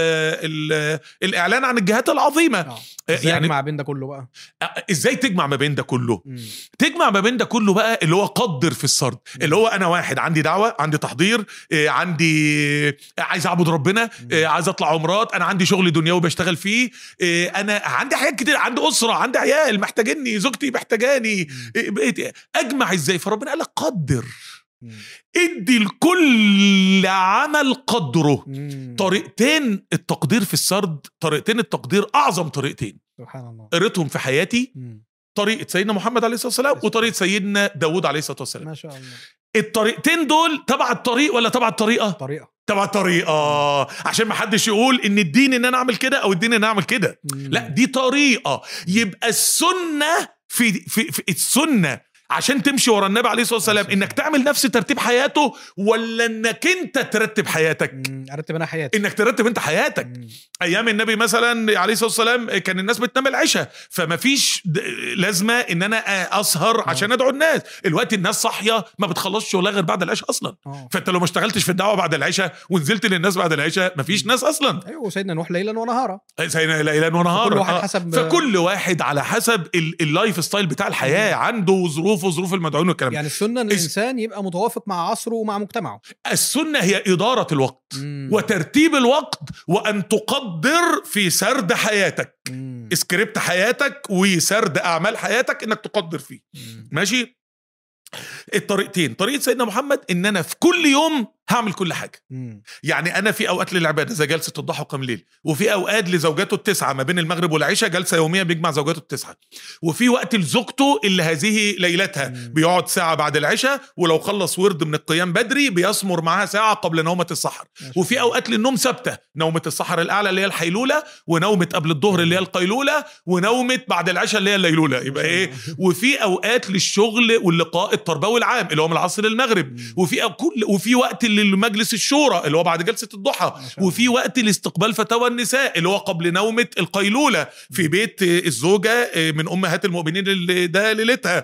ال الاعلان عن الجهات العظيمه آه. ازاي يعني اجمع بين ده كله بقى ازاي تجمع ما بين ده كله مم. تجمع ما بين ده كله بقى اللي هو قدر في السرد اللي هو انا واحد عندي دعوه عندي تحضير إيه، عندي عايز اعبد ربنا إيه، عايز اطلع عمرات انا عندي شغل دنيوي بشتغل فيه إيه، انا عندي حاجات كتير عندي اسره عندي عيال محتاجيني زوجتي محتاجاني إيه، بقيت- اجمع ازاي فربنا قال لك قدر مم. ادي لكل عمل قدره مم. طريقتين التقدير في السرد طريقتين التقدير اعظم طريقتين سبحان الله قريتهم في حياتي مم. طريقه سيدنا محمد عليه الصلاه والسلام وطريقه سيدنا داود عليه الصلاه والسلام ما شاء الله الطريقتين دول تبع الطريق ولا تبع الطريقه طريقه تبع الطريقه عشان ما حدش يقول ان الدين ان انا اعمل كده او الدين ان انا اعمل كده مم. لا دي طريقه يبقى السنه في في, في السنه عشان تمشي ورا النبي عليه الصلاه والسلام انك تعمل نفس ترتيب حياته ولا انك انت ترتب حياتك مم. ارتب انا حياتي انك ترتب انت حياتك مم. ايام النبي مثلا عليه الصلاه والسلام كان الناس بتنام العشاء فما فيش د- لازمه ان انا اسهر عشان ادعو الناس الوقت الناس صاحيه ما بتخلصش شغلها غير بعد العشاء اصلا اه فانت لو ما اشتغلتش في الدعوه بعد العشاء ونزلت للناس بعد العشاء ما فيش ناس اصلا ايوه وسيدنا نوح ليلا ونهارا سيدنا ليلا ونهار فكل واحد آه. حسب- فكل واحد على حسب ال- اللايف ستايل بتاع الحياه عنده ظروفه وظروف المدعوين والكلام يعني السنه ان إس- الانسان يبقى متوافق مع عصره ومع مجتمعه السنه هي اداره الوقت مم. وترتيب الوقت وان تقدر في سرد حياتك مم. سكريبت حياتك وسرد اعمال حياتك انك تقدر فيه مم. ماشي الطريقتين طريقه سيدنا محمد ان انا في كل يوم هعمل كل حاجه مم. يعني انا في اوقات للعباده زي جلسه الضحى وقيام الليل وفي اوقات لزوجاته التسعه ما بين المغرب والعشاء جلسه يوميه بيجمع زوجاته التسعه وفي وقت لزوجته اللي هذه ليلتها مم. بيقعد ساعه بعد العشاء ولو خلص ورد من القيام بدري بيسمر معاها ساعه قبل نومه السحر ما شاء وفي الله. اوقات للنوم ثابته نومه السحر الاعلى اللي هي الحيلوله ونومه قبل الظهر اللي هي القيلوله ونومه بعد العشاء اللي هي الليلوله يبقى شاء ايه الله. وفي اوقات للشغل واللقاء التربوي العام اللي هو من العصر للمغرب مم. وفي أو- كل وفي وقت للمجلس الشورى اللي هو بعد جلسه الضحى ما شاء الله. وفي وقت لاستقبال فتاوى النساء اللي هو قبل نومه القيلوله في بيت الزوجه من امهات المؤمنين اللي ده ليلتها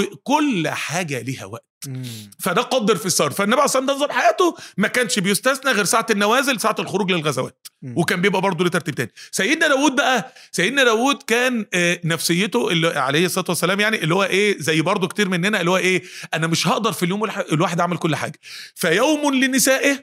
وكل حاجه ليها وقت مم. فده قدر في السر فالنبي عليه الصلاه والسلام نظم حياته ما كانش بيستثنى غير ساعه النوازل ساعه الخروج للغزوات مم. وكان بيبقى برضه له ترتيب تاني سيدنا داود بقى سيدنا داود كان آه، نفسيته اللي عليه الصلاه والسلام يعني اللي هو ايه زي برضه كتير مننا اللي هو ايه انا مش هقدر في اليوم الح- الواحد اعمل كل حاجه فيوم لنسائه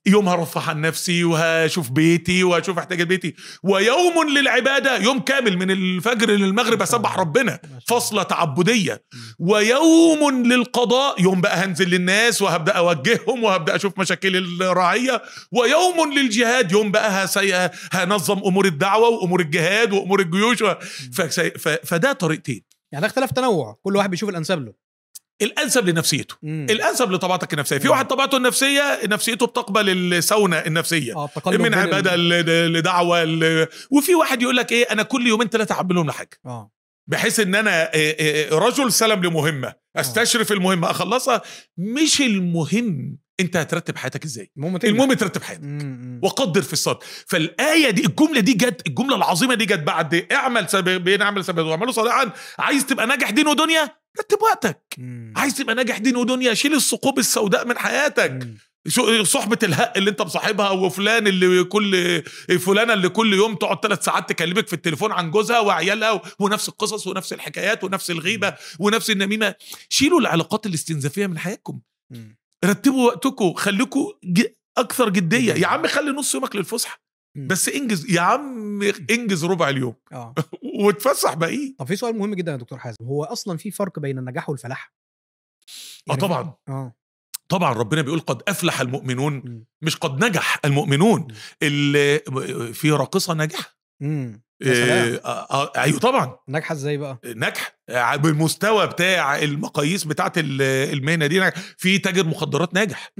يوم هرفه عن نفسي وهشوف بيتي وهشوف احتياجات بيتي ويوم للعباده يوم كامل من الفجر للمغرب اسبح ربنا فصله تعبديه ويوم للقضاء يوم بقى هنزل للناس وهبدا اوجههم وهبدا اشوف مشاكل الرعيه ويوم للجهاد يوم بقى هسي... هنظم امور الدعوه وامور الجهاد وامور الجيوش و... فسي... ف... فده طريقتين يعني ده اختلاف تنوع كل واحد بيشوف الانسب له الانسب لنفسيته مم. الانسب لطبيعتك النفسيه في مم. واحد طبيعته النفسيه نفسيته بتقبل السونه النفسيه اه التقلب من بين ال- عباده ل- لدعوه ل- وفي واحد يقول لك ايه انا كل يومين ثلاثه اعملهم لحاجه اه بحيث ان انا إيه، إيه، رجل سلم لمهمه استشرف المهمه اخلصها مش المهم انت هترتب حياتك ازاي المهم تنجح. المهم ترتب حياتك مم، مم. وقدر في الصدر فالايه دي الجمله دي جت الجمله العظيمه دي جت بعد اعمل سبب بين اعمل سبب واعملوا صالحا عايز تبقى ناجح دين ودنيا رتب وقتك مم. عايز تبقى ناجح دين ودنيا شيل الثقوب السوداء من حياتك مم. شو- صحبة الهق اللي انت مصاحبها وفلان اللي كل فلانة اللي كل يوم تقعد ثلاث ساعات تكلمك في التليفون عن جوزها وعيالها و- ونفس القصص ونفس الحكايات ونفس الغيبة ونفس النميمة شيلوا العلاقات الاستنزافية من حياتكم مم. رتبوا وقتكم خليكم ج... اكثر جدية يا عم خلي نص يومك للفسحة مم. بس انجز يا عم انجز ربع اليوم اه وتفسح باقيه طب في سؤال مهم جدا يا دكتور حازم هو اصلا في فرق بين النجاح والفلاح اه يعني طبعا اه طبعا ربنا بيقول قد افلح المؤمنون مم. مش قد نجح المؤمنون مم. اللي في راقصه ناجحه مم. يا سلام. إيه، آه، آه، ايوه طبعا ناجحه ازاي بقى نجح آه، بالمستوى بتاع المقاييس بتاعت ال- المهنه دي نجح. في تاجر مخدرات ناجح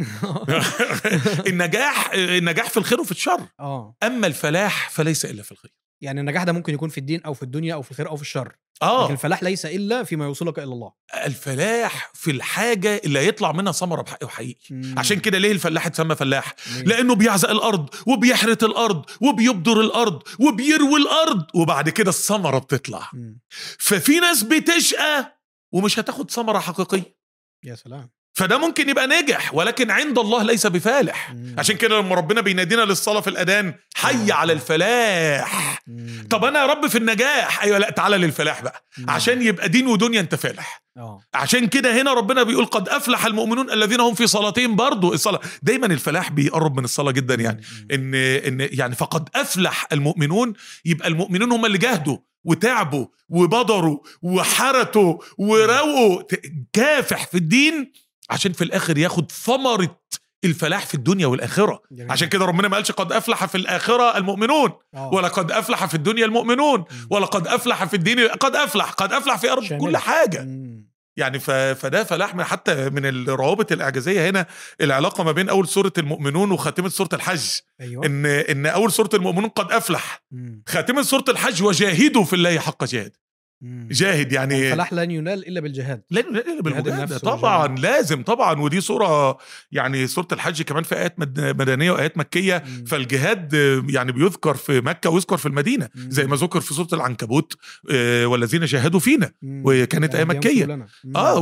النجاح النجاح في الخير وفي الشر اه اما الفلاح فليس الا في الخير يعني النجاح ده ممكن يكون في الدين او في الدنيا او في الخير او في الشر لكن اه الفلاح ليس الا فيما يوصلك الى الله الفلاح في الحاجه اللي هيطلع منها ثمره بحق وحقيقي مم. عشان كده ليه الفلاح اتسمى فلاح ليه؟ لانه بيعزق الارض وبيحرث الارض وبيبدر الارض وبيروي الارض وبعد كده الثمره بتطلع مم. ففي ناس بتشقى ومش هتاخد ثمره حقيقيه يا سلام فده ممكن يبقى ناجح ولكن عند الله ليس بفالح مم. عشان كده لما ربنا بينادينا للصلاه في الاذان حي على الفلاح مم. طب انا يا رب في النجاح ايوه لا تعالى للفلاح بقى مم. عشان يبقى دين ودنيا انت فالح اه عشان كده هنا ربنا بيقول قد افلح المؤمنون الذين هم في صلاتهم برضو الصلاه دايما الفلاح بيقرب من الصلاه جدا يعني مم. ان ان يعني فقد افلح المؤمنون يبقى المؤمنون هم اللي جاهدوا وتعبوا وبدروا وحرتوا ورووا ت- كافح في الدين عشان في الاخر ياخد ثمره الفلاح في الدنيا والاخره جميل. عشان كده ربنا ما قالش قد افلح في الاخره المؤمنون آه. ولقد افلح في الدنيا المؤمنون ولقد افلح في الدين قد افلح قد افلح في ارض شاملة. كل حاجه مم. يعني ف... فده فلاح من حتى من الروابط الاعجازيه هنا العلاقه ما بين اول سوره المؤمنون وخاتمه سوره الحج ايوه ان ان اول سوره المؤمنون قد افلح مم. خاتمه سوره الحج وجاهدوا في الله حق جهاد مم. جاهد يعني الفلاح لن ينال الا بالجهاد لا لا لا بالمجاهدة النفس طبعا والجهاد. لازم طبعا ودي صورة يعني سورة الحج كمان في آيات مد- مدنية وآيات مكية مم. فالجهاد آه، يعني بيذكر في مكة ويذكر في المدينة مم. زي ما ذكر في سورة العنكبوت آه، والذين جاهدوا فينا مم. وكانت آية يعني مكية ينصر لنا. مم. اه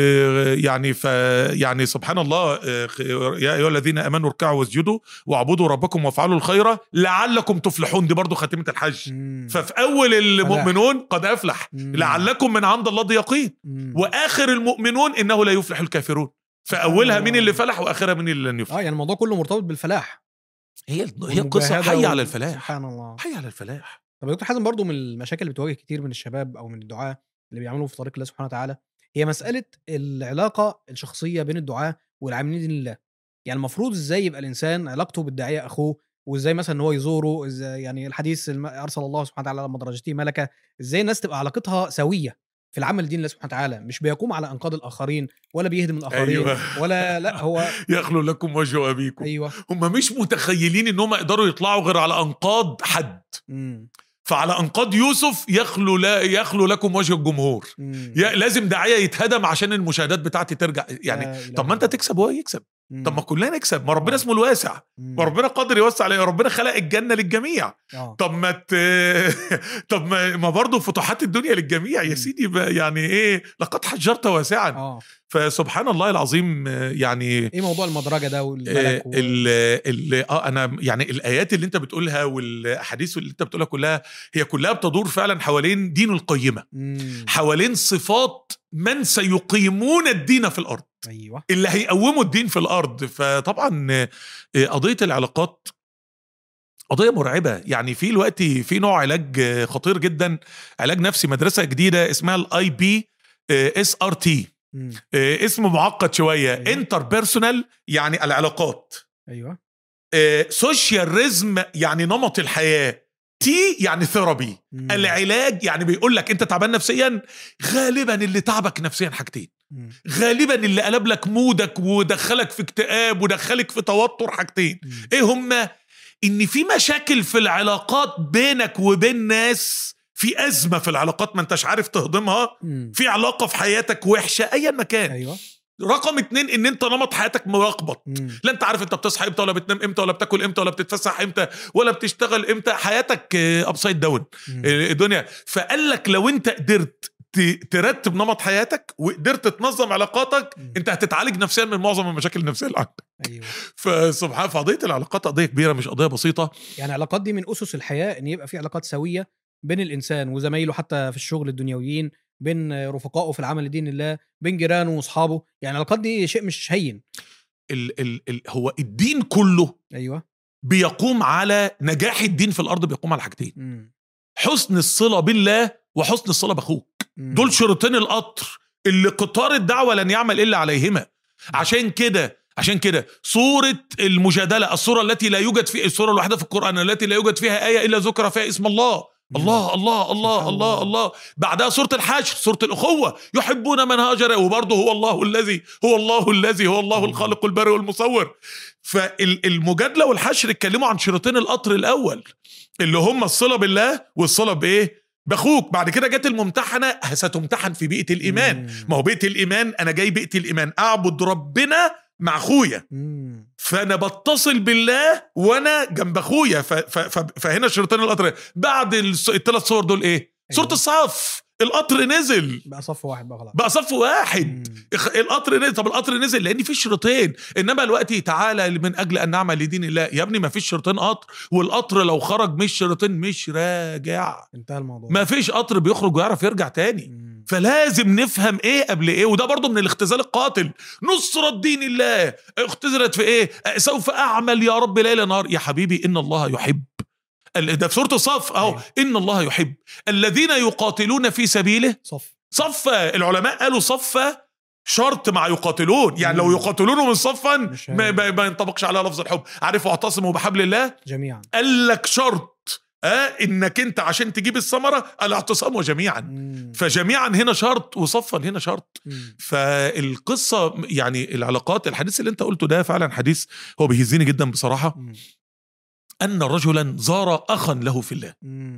ويعني ف يعني سبحان الله آه، خ- يا ايها الذين امنوا اركعوا واسجدوا واعبدوا ربكم وافعلوا الخير لعلكم تفلحون دي برضو خاتمه الحج مم. ففي اول المؤمنون قد افلح مم. لعلكم من عند الله يقين مم. واخر المؤمنون انه لا يفلح الكافرون فاولها مين اللي فلح واخرها مين اللي لن يفلح اه يعني الموضوع كله مرتبط بالفلاح هي هي القصه والمجاهدة حي وال- على الفلاح سبحان الله حي على الفلاح طب يا دكتور حازم برضو من المشاكل اللي بتواجه كتير من الشباب او من الدعاه اللي بيعملوا في طريق الله سبحانه وتعالى هي مساله العلاقه الشخصيه بين الدعاه والعاملين لله يعني المفروض ازاي يبقى الانسان علاقته بالداعيه اخوه وازاي مثلا ان هو يزوره ازاي يعني الحديث الم- ارسل الله سبحانه وتعالى لما درجته ملكه ازاي الناس تبقى علاقتها سويه في العمل دين الله سبحانه وتعالى مش بيقوم على انقاض الاخرين ولا بيهدم الاخرين أيوة. ولا لا هو يخلو لكم وجه ابيكم ايوه هم مش متخيلين ان هم يقدروا يطلعوا غير على انقاض حد مم. فعلى انقاض يوسف يخلو لا يخلو لكم وجه الجمهور مم. يا لازم داعيه يتهدم عشان المشاهدات بتاعتي ترجع يعني لا إله طب ما انت إلا تكسب وهو يكسب الله. طب ما كلنا نكسب ما ربنا آه. اسمه الواسع مم. ما ربنا قادر يوسع عليه ربنا خلق الجنه للجميع اه طب ما ت... طب ما, ما برضه فتوحات الدنيا للجميع يا مم. سيدي بقى يعني ايه لقد حجرت واسعا اه فسبحان الله العظيم آه، يعني ايه موضوع المدرجه ده آه، والملك و... ال ال اه انا يعني الايات اللي انت بتقولها والاحاديث اللي انت بتقولها كلها هي كلها بتدور فعلا حوالين دين القيمه مم. حوالين صفات من سيقيمون الدين في الارض ايوه اللي هيقوموا الدين في الارض فطبعا آه، قضيه العلاقات قضيه مرعبه يعني في الوقت في نوع علاج آه، خطير جدا علاج نفسي مدرسه جديده اسمها الاي بي اس ار تي مم. اسم معقد شويه أيوة. انتر بيرسونال يعني العلاقات ايوه سوشيال ريزم يعني نمط الحياه تي يعني ثيرابي مم. العلاج يعني بيقول لك انت تعبان نفسيا غالبا اللي تعبك نفسيا حاجتين مم. غالبا اللي قلب لك مودك ودخلك في اكتئاب ودخلك في توتر حاجتين مم. ايه هما ان في مشاكل في العلاقات بينك وبين ناس في ازمه في العلاقات ما انتش عارف تهضمها مم. في علاقه في حياتك وحشه ايا ما كان ايوه رقم اتنين ان انت نمط حياتك ملخبط مم. لا انت عارف انت بتصحى امتى ولا بتنام امتى ولا بتاكل امتى ولا بتتفسح امتى ولا بتشتغل امتى حياتك ابسايد داون مم. الدنيا فقال لك لو انت قدرت ت- ترتب نمط حياتك وقدرت تنظم علاقاتك مم. انت هتتعالج نفسيا من معظم المشاكل النفسيه اللي عندك ايوه فسبحان فقضيه العلاقات قضيه كبيره مش قضيه بسيطه يعني العلاقات دي من اسس الحياه ان يبقى في علاقات سويه بين الانسان وزمايله حتى في الشغل الدنيويين بين رفقائه في العمل لدين الله بين جيرانه واصحابه يعني العلاقات دي شيء مش هين ال ال ال هو الدين كله ايوه بيقوم على نجاح الدين في الارض بيقوم على حاجتين مم. حسن الصله بالله وحسن الصله باخوك مم. دول شريطين القطر اللي قطار الدعوه لن يعمل الا عليهما عشان كده عشان كده سورة المجادلة السورة التي لا يوجد في السورة الواحدة في القرآن التي لا يوجد فيها آية إلا ذكر فيها اسم الله الله الله الله سبحان الله الله. الله بعدها سورة الحشر سورة الأخوة يحبون من هاجر وبرضه هو الله الذي هو الله الذي هو الله الخالق البارئ والمصور فالمجادلة والحشر اتكلموا عن شريطين القطر الأول اللي هم الصلة بالله والصلة بإيه؟ بأخوك بعد كده جت الممتحنة ستمتحن في بيئة الإيمان مم. ما هو بيئة الإيمان أنا جاي بيئة الإيمان أعبد ربنا مع أخويا مم. فانا بتصل بالله وانا جنب اخويا ف- ف- ف- فهنا شريطين القطر بعد الس- الثلاث صور دول ايه سوره أيوة. الصف القطر نزل بقى صف واحد بقى خلاص بقى صف واحد مم. إخ- القطر نزل طب القطر نزل لان في شريطين انما دلوقتي تعالى من اجل ان نعمل لدين الله يا ابني ما فيش شريطين قطر والقطر لو خرج مش شريطين مش راجع انتهى الموضوع ما فيش قطر بيخرج ويعرف يرجع تاني مم. فلازم نفهم ايه قبل ايه وده برضه من الاختزال القاتل نصرة دين الله اختزلت في ايه سوف اعمل يا رب ليل نهار يا حبيبي ان الله يحب ال- ده في سوره الصف اهو أيوة. ان الله يحب الذين يقاتلون في سبيله صف صف العلماء قالوا صف شرط مع يقاتلون يعني لو مم. يقاتلونهم من صفا مش ما, هي- ما ما ينطبقش عليها لفظ الحب عارف واعتصموا بحبل الله جميعا قال لك شرط اه انك انت عشان تجيب الثمره الاعتصام جميعا مم. فجميعا هنا شرط وصفا هنا شرط مم. فالقصه يعني العلاقات الحديث اللي انت قلته ده فعلا حديث هو بيهزني جدا بصراحه مم. ان رجلا زار اخا له في الله مم.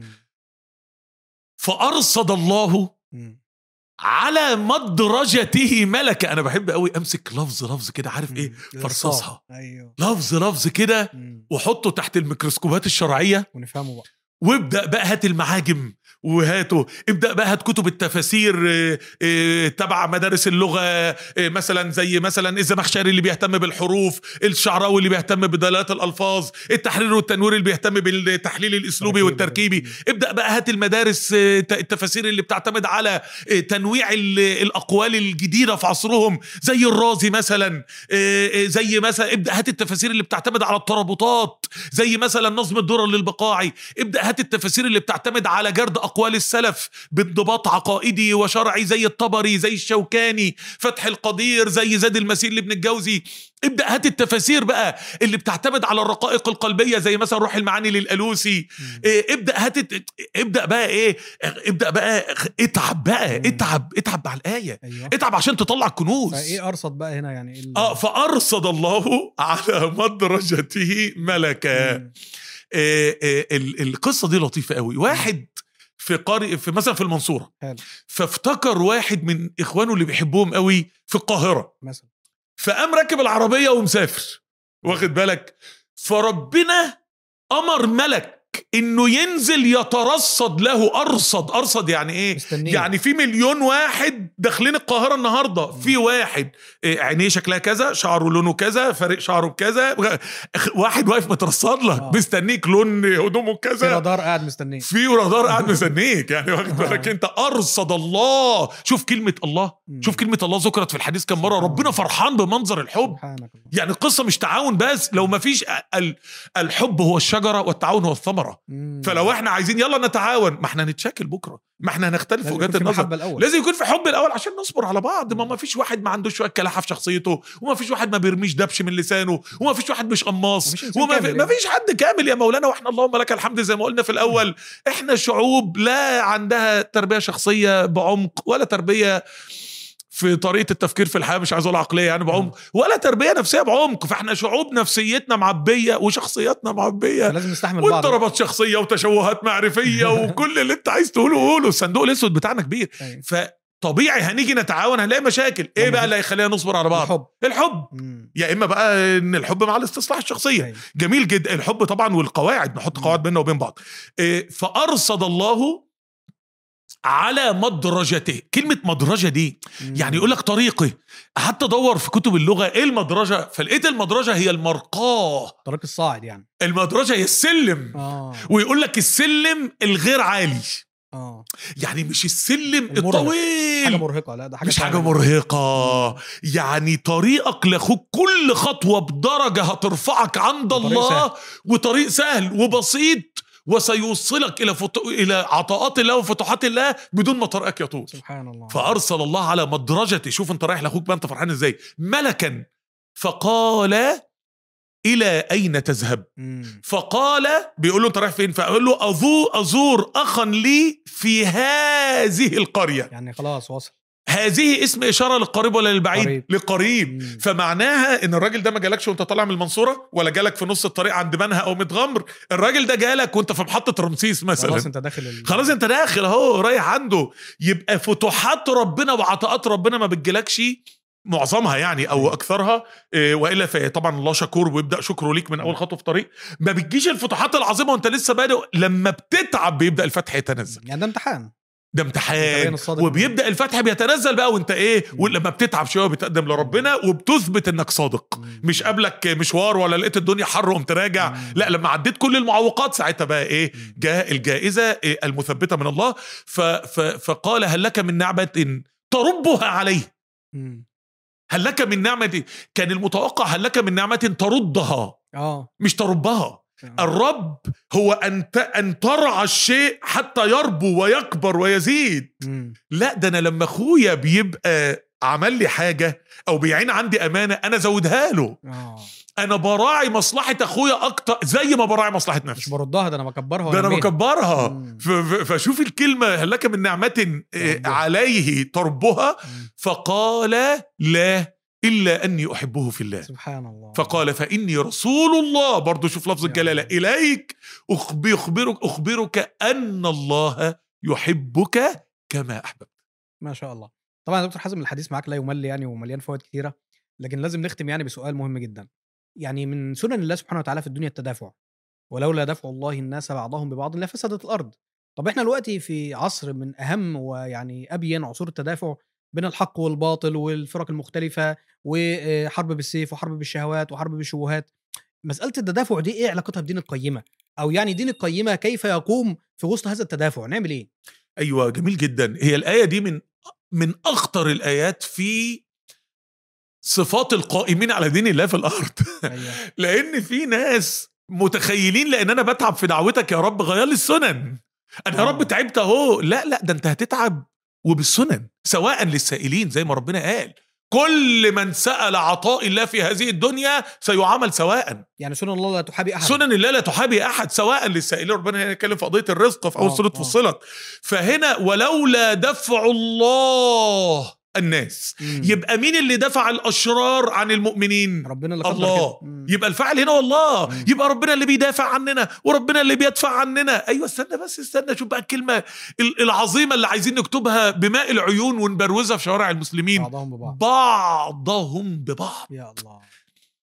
فارصد الله مم. على مدرجته ملكه انا بحب قوي امسك لفظ لفظ كده عارف ايه مم. فرصصها. ايوه لفظ لفظ كده مم. وحطه تحت الميكروسكوبات الشرعيه ونفهمه بقى وابدا بقى هات المعاجم وهاته ابدا بقى هات كتب التفاسير آه، آه، تبع مدارس اللغه آه، مثلا زي مثلا الزمخشري اللي بيهتم بالحروف الشعراوي اللي بيهتم بدلالات الالفاظ التحرير والتنوير اللي بيهتم بالتحليل الاسلوبي تركيب. والتركيبي ابدا بقى هات المدارس آه، ت- التفاسير اللي بتعتمد على آه، تنويع ال- الاقوال الجديده في عصرهم زي الرازي مثلا آه، آه، زي مثلا ابدا هات التفاسير اللي بتعتمد على الترابطات زي مثلا نظم الدرر للبقاعي ابدا هات التفاسير اللي بتعتمد على جرد اقوال السلف بانضباط عقائدي وشرعي زي الطبري زي الشوكاني فتح القدير زي زاد المسير لابن الجوزي ابدا هات التفاسير بقى اللي بتعتمد على الرقائق القلبيه زي مثلا روح المعاني للالوسي مم. إيه، ابدا هات الت- ابدا بقى ايه ابدا بقى اتعب بقى مم. اتعب اتعب مع الايه ايوه اتعب عشان تطلع كنوز فايه ارصد بقى هنا يعني ايه ال- اه فارصد الله على مدرجته ملكا مم. آه، آه، ال- القصه دي لطيفه قوي واحد في قرية في مثلا في المنصوره حلو فافتكر واحد من اخوانه اللي بيحبهم قوي في القاهره مثلا فقام راكب العربيه ومسافر واخد بالك فربنا امر ملك انه ينزل يترصد له ارصد ارصد يعني ايه مستنيه. يعني في مليون واحد داخلين القاهره النهارده في واحد إيه، عينيه شكلها كذا شعره لونه كذا فارق شعره بكذا غ- واحد واقف مترصد لك آه. مستنيك لون هدومه في كذا رادار قاعد مستنيه في رادار قاعد مستنيك يعني واخد بالك انت ارصد الله شوف كلمه الله مم. شوف كلمه الله ذكرت في الحديث كم مره ربنا فرحان بمنظر الحب سبحانك الله. يعني القصه مش تعاون بس لو ما فيش ال- الحب هو الشجره والتعاون هو الثمره مم. فلو احنا عايزين يلا نتعاون ما احنا هنتشاكل بكره ما احنا هنختلف في لازم وجهات يكون في النظر محبة الأول. لازم يكون في حب الاول عشان نصبر على بعض ما ما فيش واحد ما عندوش شويه كلاحه في شخصيته وما فيش واحد ما بيرميش دبش من لسانه وما فيش واحد مش قماص مفيش إنسان وما في كامل ما يعني. فيش حد كامل يا مولانا واحنا اللهم لك الحمد زي ما قلنا في الاول احنا شعوب لا عندها تربيه شخصيه بعمق ولا تربيه في طريقه التفكير في الحياه مش عايز اقول عقليه يعني بعمق ولا تربيه نفسيه بعمق فاحنا شعوب نفسيتنا معبيه وشخصياتنا معبيه فلازم نستحمل بعض واضطرابات شخصيه وتشوهات معرفيه وكل اللي انت عايز تقوله قوله الصندوق الاسود بتاعنا كبير أيوة. فطبيعي هنيجي نتعاون هنلاقي مشاكل ايه لما بقى في- اللي هيخلينا نصبر على بعض الحب الحب مم. يا اما بقى ان الحب مع الاستصلاح الشخصيه أيوة. جميل جدا الحب طبعا والقواعد نحط قواعد بيننا وبين بعض إيه، فارصد الله على مدرجته كلمة مدرجة دي مم. يعني يقول لك طريقي قعدت ادور في كتب اللغة ايه المدرجة فلقيت المدرجة هي المرقاة طريق الصاعد يعني المدرجة هي السلم اه ويقول لك السلم الغير عالي اه يعني مش السلم المرهق. الطويل حاجه مرهقه لا ده حاجه مش حاجة صعبة. مرهقة يعني طريقك لاخوك كل خطوة بدرجة هترفعك عند وطريق الله وطريق سهل وبسيط وسيوصلك إلى فط... إلى عطاءات الله وفتوحات الله بدون ما طريقك يطول سبحان الله فأرسل الله على مدرجتي شوف أنت رايح لأخوك بقى أنت فرحان إزاي ملكا فقال إلى أين تذهب مم. فقال بيقول له أنت رايح فين فقال له أزور, أزور أخا لي في هذه القرية يعني خلاص وصل هذه اسم اشاره للقريب ولا للبعيد قريب. لقريب مم. فمعناها ان الراجل ده ما جالكش وانت طالع من المنصوره ولا جالك في نص الطريق عند منها او متغمر الراجل ده جالك وانت في محطه رمسيس مثلا خلاص انت داخل ال... خلاص انت داخل اهو رايح عنده يبقى فتوحات ربنا وعطاءات ربنا ما بتجيلكش معظمها يعني او اكثرها إيه، والا فهي طبعا الله شكور ويبدا شكره ليك من اول خطوه في طريق ما بتجيش الفتوحات العظيمه وانت لسه بادئ لما بتتعب بيبدا الفتح يتنزل يعني ده امتحان ده انت امتحان باين الصادق وبيبدا الفتح بيتنزل بقى وانت ايه مم. ولما بتتعب شويه بتقدم لربنا وبتثبت انك صادق مم. مش قابلك مشوار ولا لقيت الدنيا حر وقمت راجع مم. لا لما عديت كل المعوقات ساعتها بقى ايه مم. جاء الجائزه إيه المثبته من الله ف ف فقال هل لك من نعمه تربها عليه مم. هل لك من نعمه كان المتوقع هل لك من نعمه تردها اه مش تربها الرب هو ان ت- ان ترعى الشيء حتى يربو ويكبر ويزيد مم. لا ده انا لما اخويا بيبقى عمل لي حاجه او بيعين عندي امانه انا زودها له اه انا براعي مصلحه اخويا اكتر زي ما براعي مصلحه مش نفسي بردها ده انا بكبرها ده انا وأنميها. بكبرها مم. ف- ف- فشوف الكلمه هل لك من نعمه إيه، تربها. عليه تربها مم. فقال لا الا اني احبه في الله سبحان الله فقال فاني رسول الله برضو شوف لفظ يا الجلاله الله. اليك أخب- يخبرك اخبرك ان الله يحبك كما احببت ما شاء الله طبعا يا دكتور حازم الحديث معاك لا يمل يعني ومليان فوائد كثيره لكن لازم نختم يعني بسؤال مهم جدا يعني من سنن الله سبحانه وتعالى في الدنيا التدافع ولولا دفع الله الناس بعضهم ببعض لفسدت الارض طب احنا دلوقتي في عصر من اهم ويعني ابين عصور التدافع بين الحق والباطل والفرق المختلفه وحرب بالسيف وحرب بالشهوات وحرب بالشبهات مساله التدافع دي ايه علاقتها بدين القيمه او يعني دين القيمه كيف يقوم في وسط هذا التدافع نعمل ايه ايوه جميل جدا هي الايه دي من من اخطر الايات في صفات القائمين على دين الله في الارض ايوه لان في ناس متخيلين لان انا بتعب في دعوتك يا رب غير لي السنن انا يا آه. رب تعبت اهو لا لا ده انت هتتعب وبالسنن سواء للسائلين زي ما ربنا قال كل من سأل عطاء الله في هذه الدنيا سيعامل سواء يعني سنن الله لا تحابي احد سنن الله لا تحابي احد سواء للسائلين ربنا هنا يتكلم في قضيه الرزق في اول آه، سوره آه. فصلت فهنا ولولا دفع الله الناس مم. يبقى مين اللي دفع الاشرار عن المؤمنين ربنا اللي قدر الله كده. مم. يبقى الفاعل هنا والله مم. يبقى ربنا اللي بيدافع عننا وربنا اللي بيدفع عننا ايوه استنى بس استنى شوف بقى الكلمه ال- العظيمه اللي عايزين نكتبها بماء العيون ونبروزها في شوارع المسلمين بعضهم ببعض بعضهم ببعض يا الله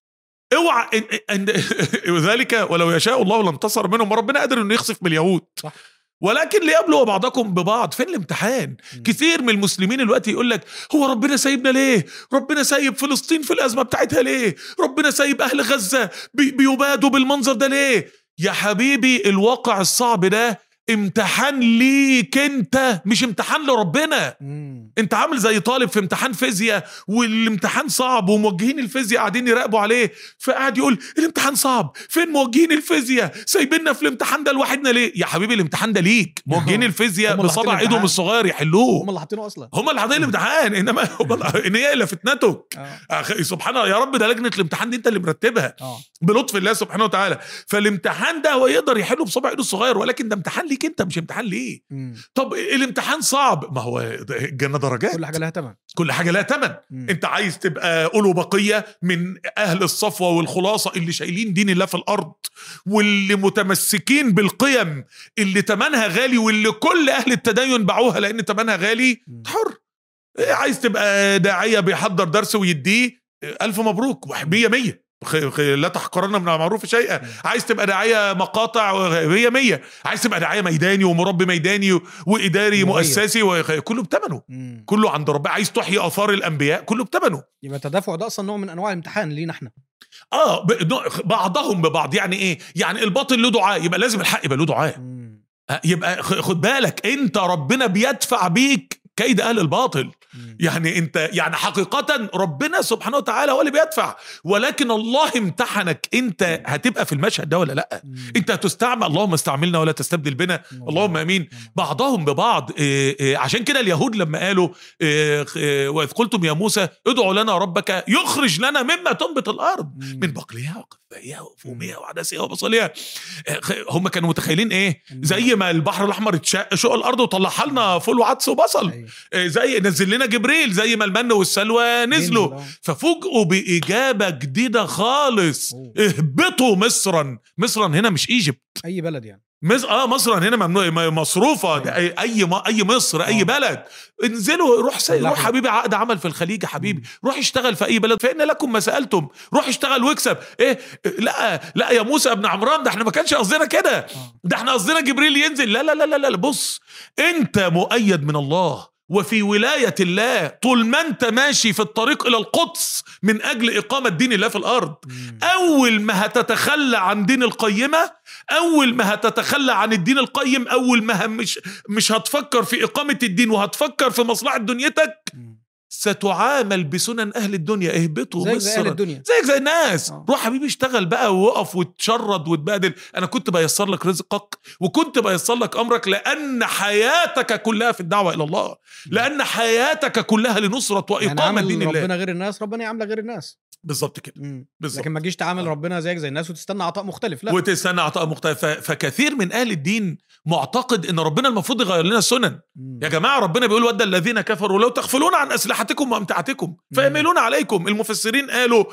اوعى إن- إن- ذلك ولو يشاء الله لانتصر منهم ما ربنا قادر انه يخسف باليهود صح. ولكن ليبلو بعضكم ببعض فين الامتحان مم. كثير من المسلمين دلوقتي يقول لك هو ربنا سايبنا ليه ربنا سايب فلسطين في الازمه بتاعتها ليه ربنا سايب اهل غزه بي- بيبادوا بالمنظر ده ليه يا حبيبي الواقع الصعب ده امتحان ليك انت مش امتحان لربنا مم. انت عامل زي طالب في امتحان فيزياء والامتحان صعب وموجهين الفيزياء قاعدين يراقبوا عليه فقاعد يقول الامتحان صعب فين موجهين الفيزياء سايبيننا في الامتحان ده لوحدنا ليه يا حبيبي الامتحان ده ليك موجهين الفيزياء هم اللي حاطين بصبع ايدهم الامتحان. الصغير يحلوه هم اللي حاطينه اصلا هم اللي حاطين الامتحان انما هم اللي- ان هي الا فتنتك اه أخي سبحان الله يا رب ده لجنه الامتحان دي انت اللي مرتبها اه بلطف الله سبحانه وتعالى فالامتحان ده هو يقدر يحله بصبع ايده الصغير ولكن ده امتحان ليك انت مش امتحان ليه مم. طب الامتحان صعب ما هو ده الجنه درجات كل حاجه لها ثمن كل حاجه لها ثمن انت عايز تبقى اولو بقيه من اهل الصفوه والخلاصه اللي شايلين دين الله في الارض واللي متمسكين بالقيم اللي ثمنها غالي واللي كل اهل التدين باعوها لان ثمنها غالي مم. حر إيه عايز تبقى داعيه بيحضر درس ويديه إيه، الف مبروك مية مية خ- خ- لا تحقرن من المعروف شيئا عايز تبقى داعيه مقاطع مية مية عايز تبقى داعيه ميداني ومربي ميداني واداري مغير. مؤسسي وخ- كله بثمنه مم. كله عند ربنا عايز تحيي اثار الانبياء كله بثمنه يبقى التدافع ده اصلا نوع من انواع الامتحان لينا احنا اه ب- نوع- بعضهم ببعض يعني ايه يعني الباطل له دعاء يبقى لازم الحق يبقى له دعاء مم. آه، يبقى خ- خد بالك انت ربنا بيدفع بيك كيد اهل الباطل مم. يعني انت يعني حقيقة ربنا سبحانه وتعالى هو اللي بيدفع ولكن الله امتحنك انت هتبقى في المشهد ده ولا لا مم. انت هتستعمل اللهم استعملنا ولا تستبدل بنا اللهم امين بعضهم ببعض إيه إيه عشان كده اليهود لما قالوا إيه إيه واذ قلتم يا موسى ادعوا لنا ربك يخرج لنا مما تنبت الارض مم. من بقلها وقثائها وفومها وعدسها وبصلها إيه، خ- هم كانوا متخيلين ايه زي ما البحر الاحمر اتشق شق الارض وطلعها لنا فول وعدس وبصل أيوة. إيه، زي نزل لنا جبريل زي ما المن والسلوى نزلوا ينزل، آه. ففوجئوا بإجابة جديدة خالص أوه. اهبطوا مصرا مصرا هنا مش ايجيبت اي بلد يعني مصر اه مصر هنا ممنوع م- مصروفه ده اي اي م- اي مصر اي آه. بلد انزلوا روح سي... روح فلاحوا. حبيبي عقد عمل في الخليج يا حبيبي روح اشتغل في اي بلد فان لكم ما سالتم روح اشتغل واكسب ايه لا لا يا موسى ابن عمران ده احنا ما كانش قصدنا كده آه. ده احنا قصدنا جبريل ينزل لا لا لا لا لا بص انت مؤيد من الله وفي ولاية الله طول ما انت ماشي في الطريق الى القدس من اجل اقامة دين الله في الارض مم. اول ما هتتخلى عن دين القيمه اول ما هتتخلى عن الدين القيم اول ما هم- مش مش هتفكر في اقامه الدين وهتفكر في مصلحه دنيتك مم. ستعامل بسنن اهل الدنيا اهبطوا زيك زي اهل مصر الدنيا زيك زي الناس آه. روح حبيبي اشتغل بقى ووقف وتشرد وتبادل انا كنت بيسر لك رزقك وكنت بيسر لك امرك لان حياتك كلها في الدعوه الى الله لان حياتك كلها لنصره يعني واقامه عمل دين الله ربنا غير الناس ربنا يعمل غير الناس بالظبط كده مم. بالظبط لكن ما تجيش تعامل ربنا زيك زي الناس وتستنى عطاء مختلف لا وتستنى عطاء مختلف ف- فكثير من اهل الدين معتقد ان ربنا المفروض يغير لنا السنن مم. يا جماعه ربنا بيقول ود الذين كفروا لو تغفلون عن اسلحتكم وامتعتكم فيميلون عليكم المفسرين قالوا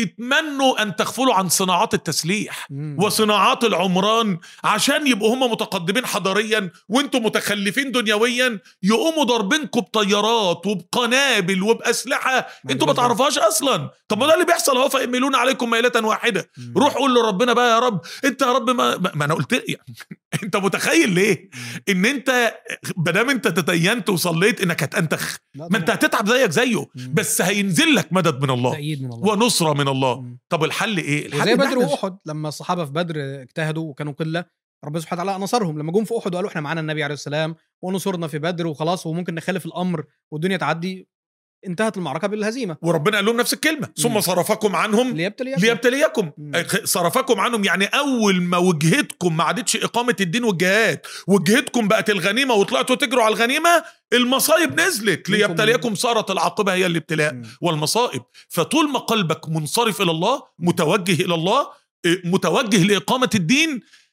يتمنوا ان تغفلوا عن صناعات التسليح مم. وصناعات العمران عشان يبقوا هم متقدمين حضاريا وانتم متخلفين دنيويا يقوموا ضاربينكم بطيارات وبقنابل وباسلحه انتوا ما بالظبط. تعرفوهاش اصلا طب ما ده اللي بيحصل اهو فيميلون عليكم ميله واحده مم. روح قول لربنا بقى يا رب انت يا رب ما, ما انا قلت يعني انت متخيل ليه ان انت ما دام انت تدينت وصليت انك هتنتخ لا ما انت طبعاً. هتتعب زيك زيه مم. بس هينزل لك مدد من الله تأييد من الله ونصره من الله مم. طب الحل ايه الحل وزي إن بدر احنا- واحد لما الصحابه في بدر اجتهدوا وكانوا قله ربنا سبحانه وتعالى نصرهم لما جم في احد وقالوا احنا معانا النبي عليه السلام ونصرنا في بدر وخلاص وممكن نخالف الامر والدنيا تعدي انتهت المعركه بالهزيمه وربنا قال لهم نفس الكلمه ثم مم. صرفكم عنهم ليبتليكم ليبتليكم مم. صرفكم عنهم يعني اول ما وجهتكم ما عادتش اقامه الدين والجهاد وجهتكم بقت الغنيمه وطلعتوا تجروا على الغنيمه المصايب نزلت منكم- ليبتليكم صارت العاقبه هي الابتلاء مم. والمصائب فطول ما قلبك منصرف الى الله متوجه الى الله إيه، متوجه لاقامه الدين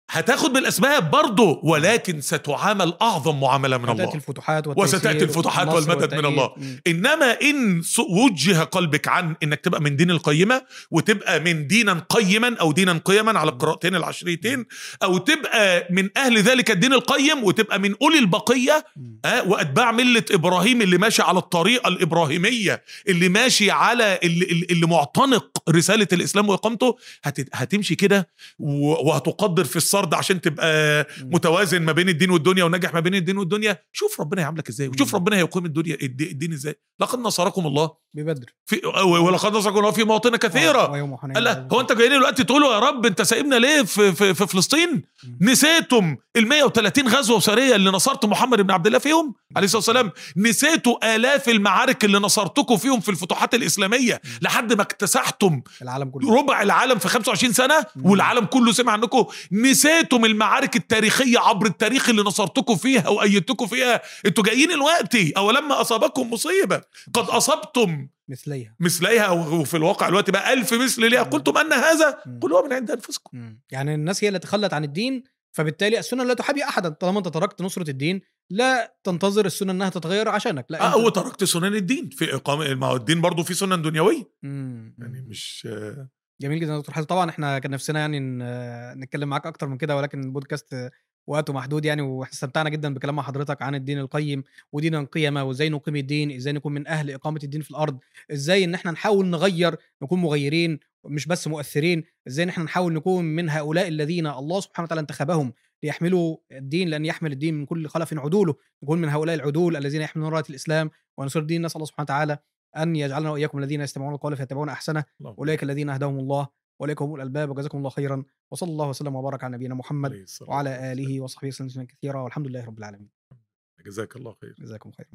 هتاخد بالاسباب برضه ولكن ستعامل اعظم معامله من هتاتي الله الفتوحات والتيسير وستأتي الفتوحات والنصر والمدد من والتأييد. الله. مم. انما ان س- وجه قلبك عن انك تبقى من دين القيمه وتبقى من دينا قيما او دينا قيما على القراءتين العشريتين او تبقى من اهل ذلك الدين القيم وتبقى من اولي البقيه مم. آه واتباع مله ابراهيم اللي ماشي على الطريقه الابراهيميه اللي ماشي على اللي, اللي- اللي معتنق رساله الاسلام واقامته هت- هتمشي كده و- وهتقدر في السرد عشان تبقى مم. متوازن ما بين الدين والدنيا وناجح ما بين الدين والدنيا شوف ربنا يعاملك ازاي وشوف مم. ربنا هيقيم الدنيا الد- الدين ازاي لقد نصركم الله ببدر في ولقد نصركم الله في مواطن كثيره ويوم حنين قال لا هو انت جايين دلوقتي تقولوا يا رب انت سايبنا ليه في, في, في فلسطين مم. نسيتم ال 130 غزوه وسريه اللي نصرت محمد بن عبد الله فيهم عليه الصلاه والسلام نسيتوا الاف المعارك اللي نصرتكم فيهم في الفتوحات الاسلاميه لحد ما اكتسحتم العالم كله ربع العالم في 25 سنه مم. والعالم كله سمع عنكم نسيتم المعارك التاريخيه عبر التاريخ اللي نصرتكم فيها وايدتكم فيها انتوا جايين دلوقتي اولما اصابكم مصيبه قد اصبتم مثليها مثليها وفي الواقع دلوقتي بقى ألف مثل ليها مم. قلتم ان هذا مم. قل هو من عند انفسكم مم. يعني الناس هي اللي تخلت عن الدين فبالتالي السنه لا تحابي احدا طالما انت تركت نصره الدين لا تنتظر السنه انها تتغير عشانك لا آه أنت... او تركت سنن الدين في اقامه ما هو الدين برضه في سنن دنيويه مم. يعني مش آه، جميل جدا يا دكتور حازم طبعا احنا كان نفسنا يعني ن- نتكلم معاك اكتر من كده ولكن البودكاست وقته محدود يعني واحنا استمتعنا جدا بكلام مع حضرتك عن الدين القيم ودين القيمه وازاي نقيم الدين ازاي نكون من اهل اقامه الدين في الارض ازاي ان احنا نحاول نغير نكون مغيرين مش بس مؤثرين ازاي ان احنا نحاول نكون من هؤلاء الذين الله سبحانه وتعالى انتخبهم ليحملوا الدين لان يحمل الدين من كل خلف عدوله نكون من هؤلاء العدول الذين يحملون رايه الاسلام ونصر الدين نسال الله سبحانه وتعالى ان يجعلنا واياكم الذين يستمعون القول فيتبعون احسنه اللهم اولئك الذين هداهم الله واولئك هم الالباب وجزاكم الله خيرا وصلى الله وسلم وبارك على نبينا محمد عليه الصلاة وعلى والسلام. اله وصحبه وسلم تسليما كثيرا والحمد لله رب العالمين جزاك الله خير جزاكم خيرا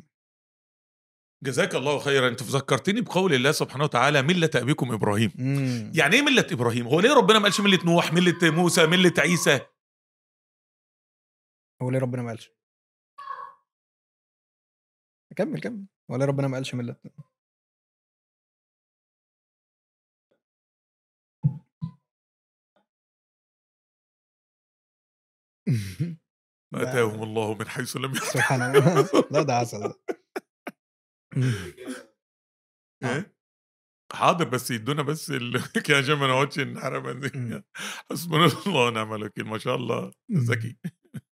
جزاك الله خيرا انت فكرتني بقول الله سبحانه وتعالى مله ابيكم ابراهيم مم. يعني ايه مله ابراهيم هو ليه ربنا ما قالش مله نوح مله موسى مله عيسى هو ليه ربنا ما قالش كمل كمل هو ليه ربنا ما قالش ملة اتاهم الله من حيث لم يحتسب سبحان الله لا ده عسل ده. إيه؟ حاضر بس يدونا بس ال... عشان ما نقعدش نحرم مم. حسبنا الله ونعم الوكيل ما شاء الله ذكي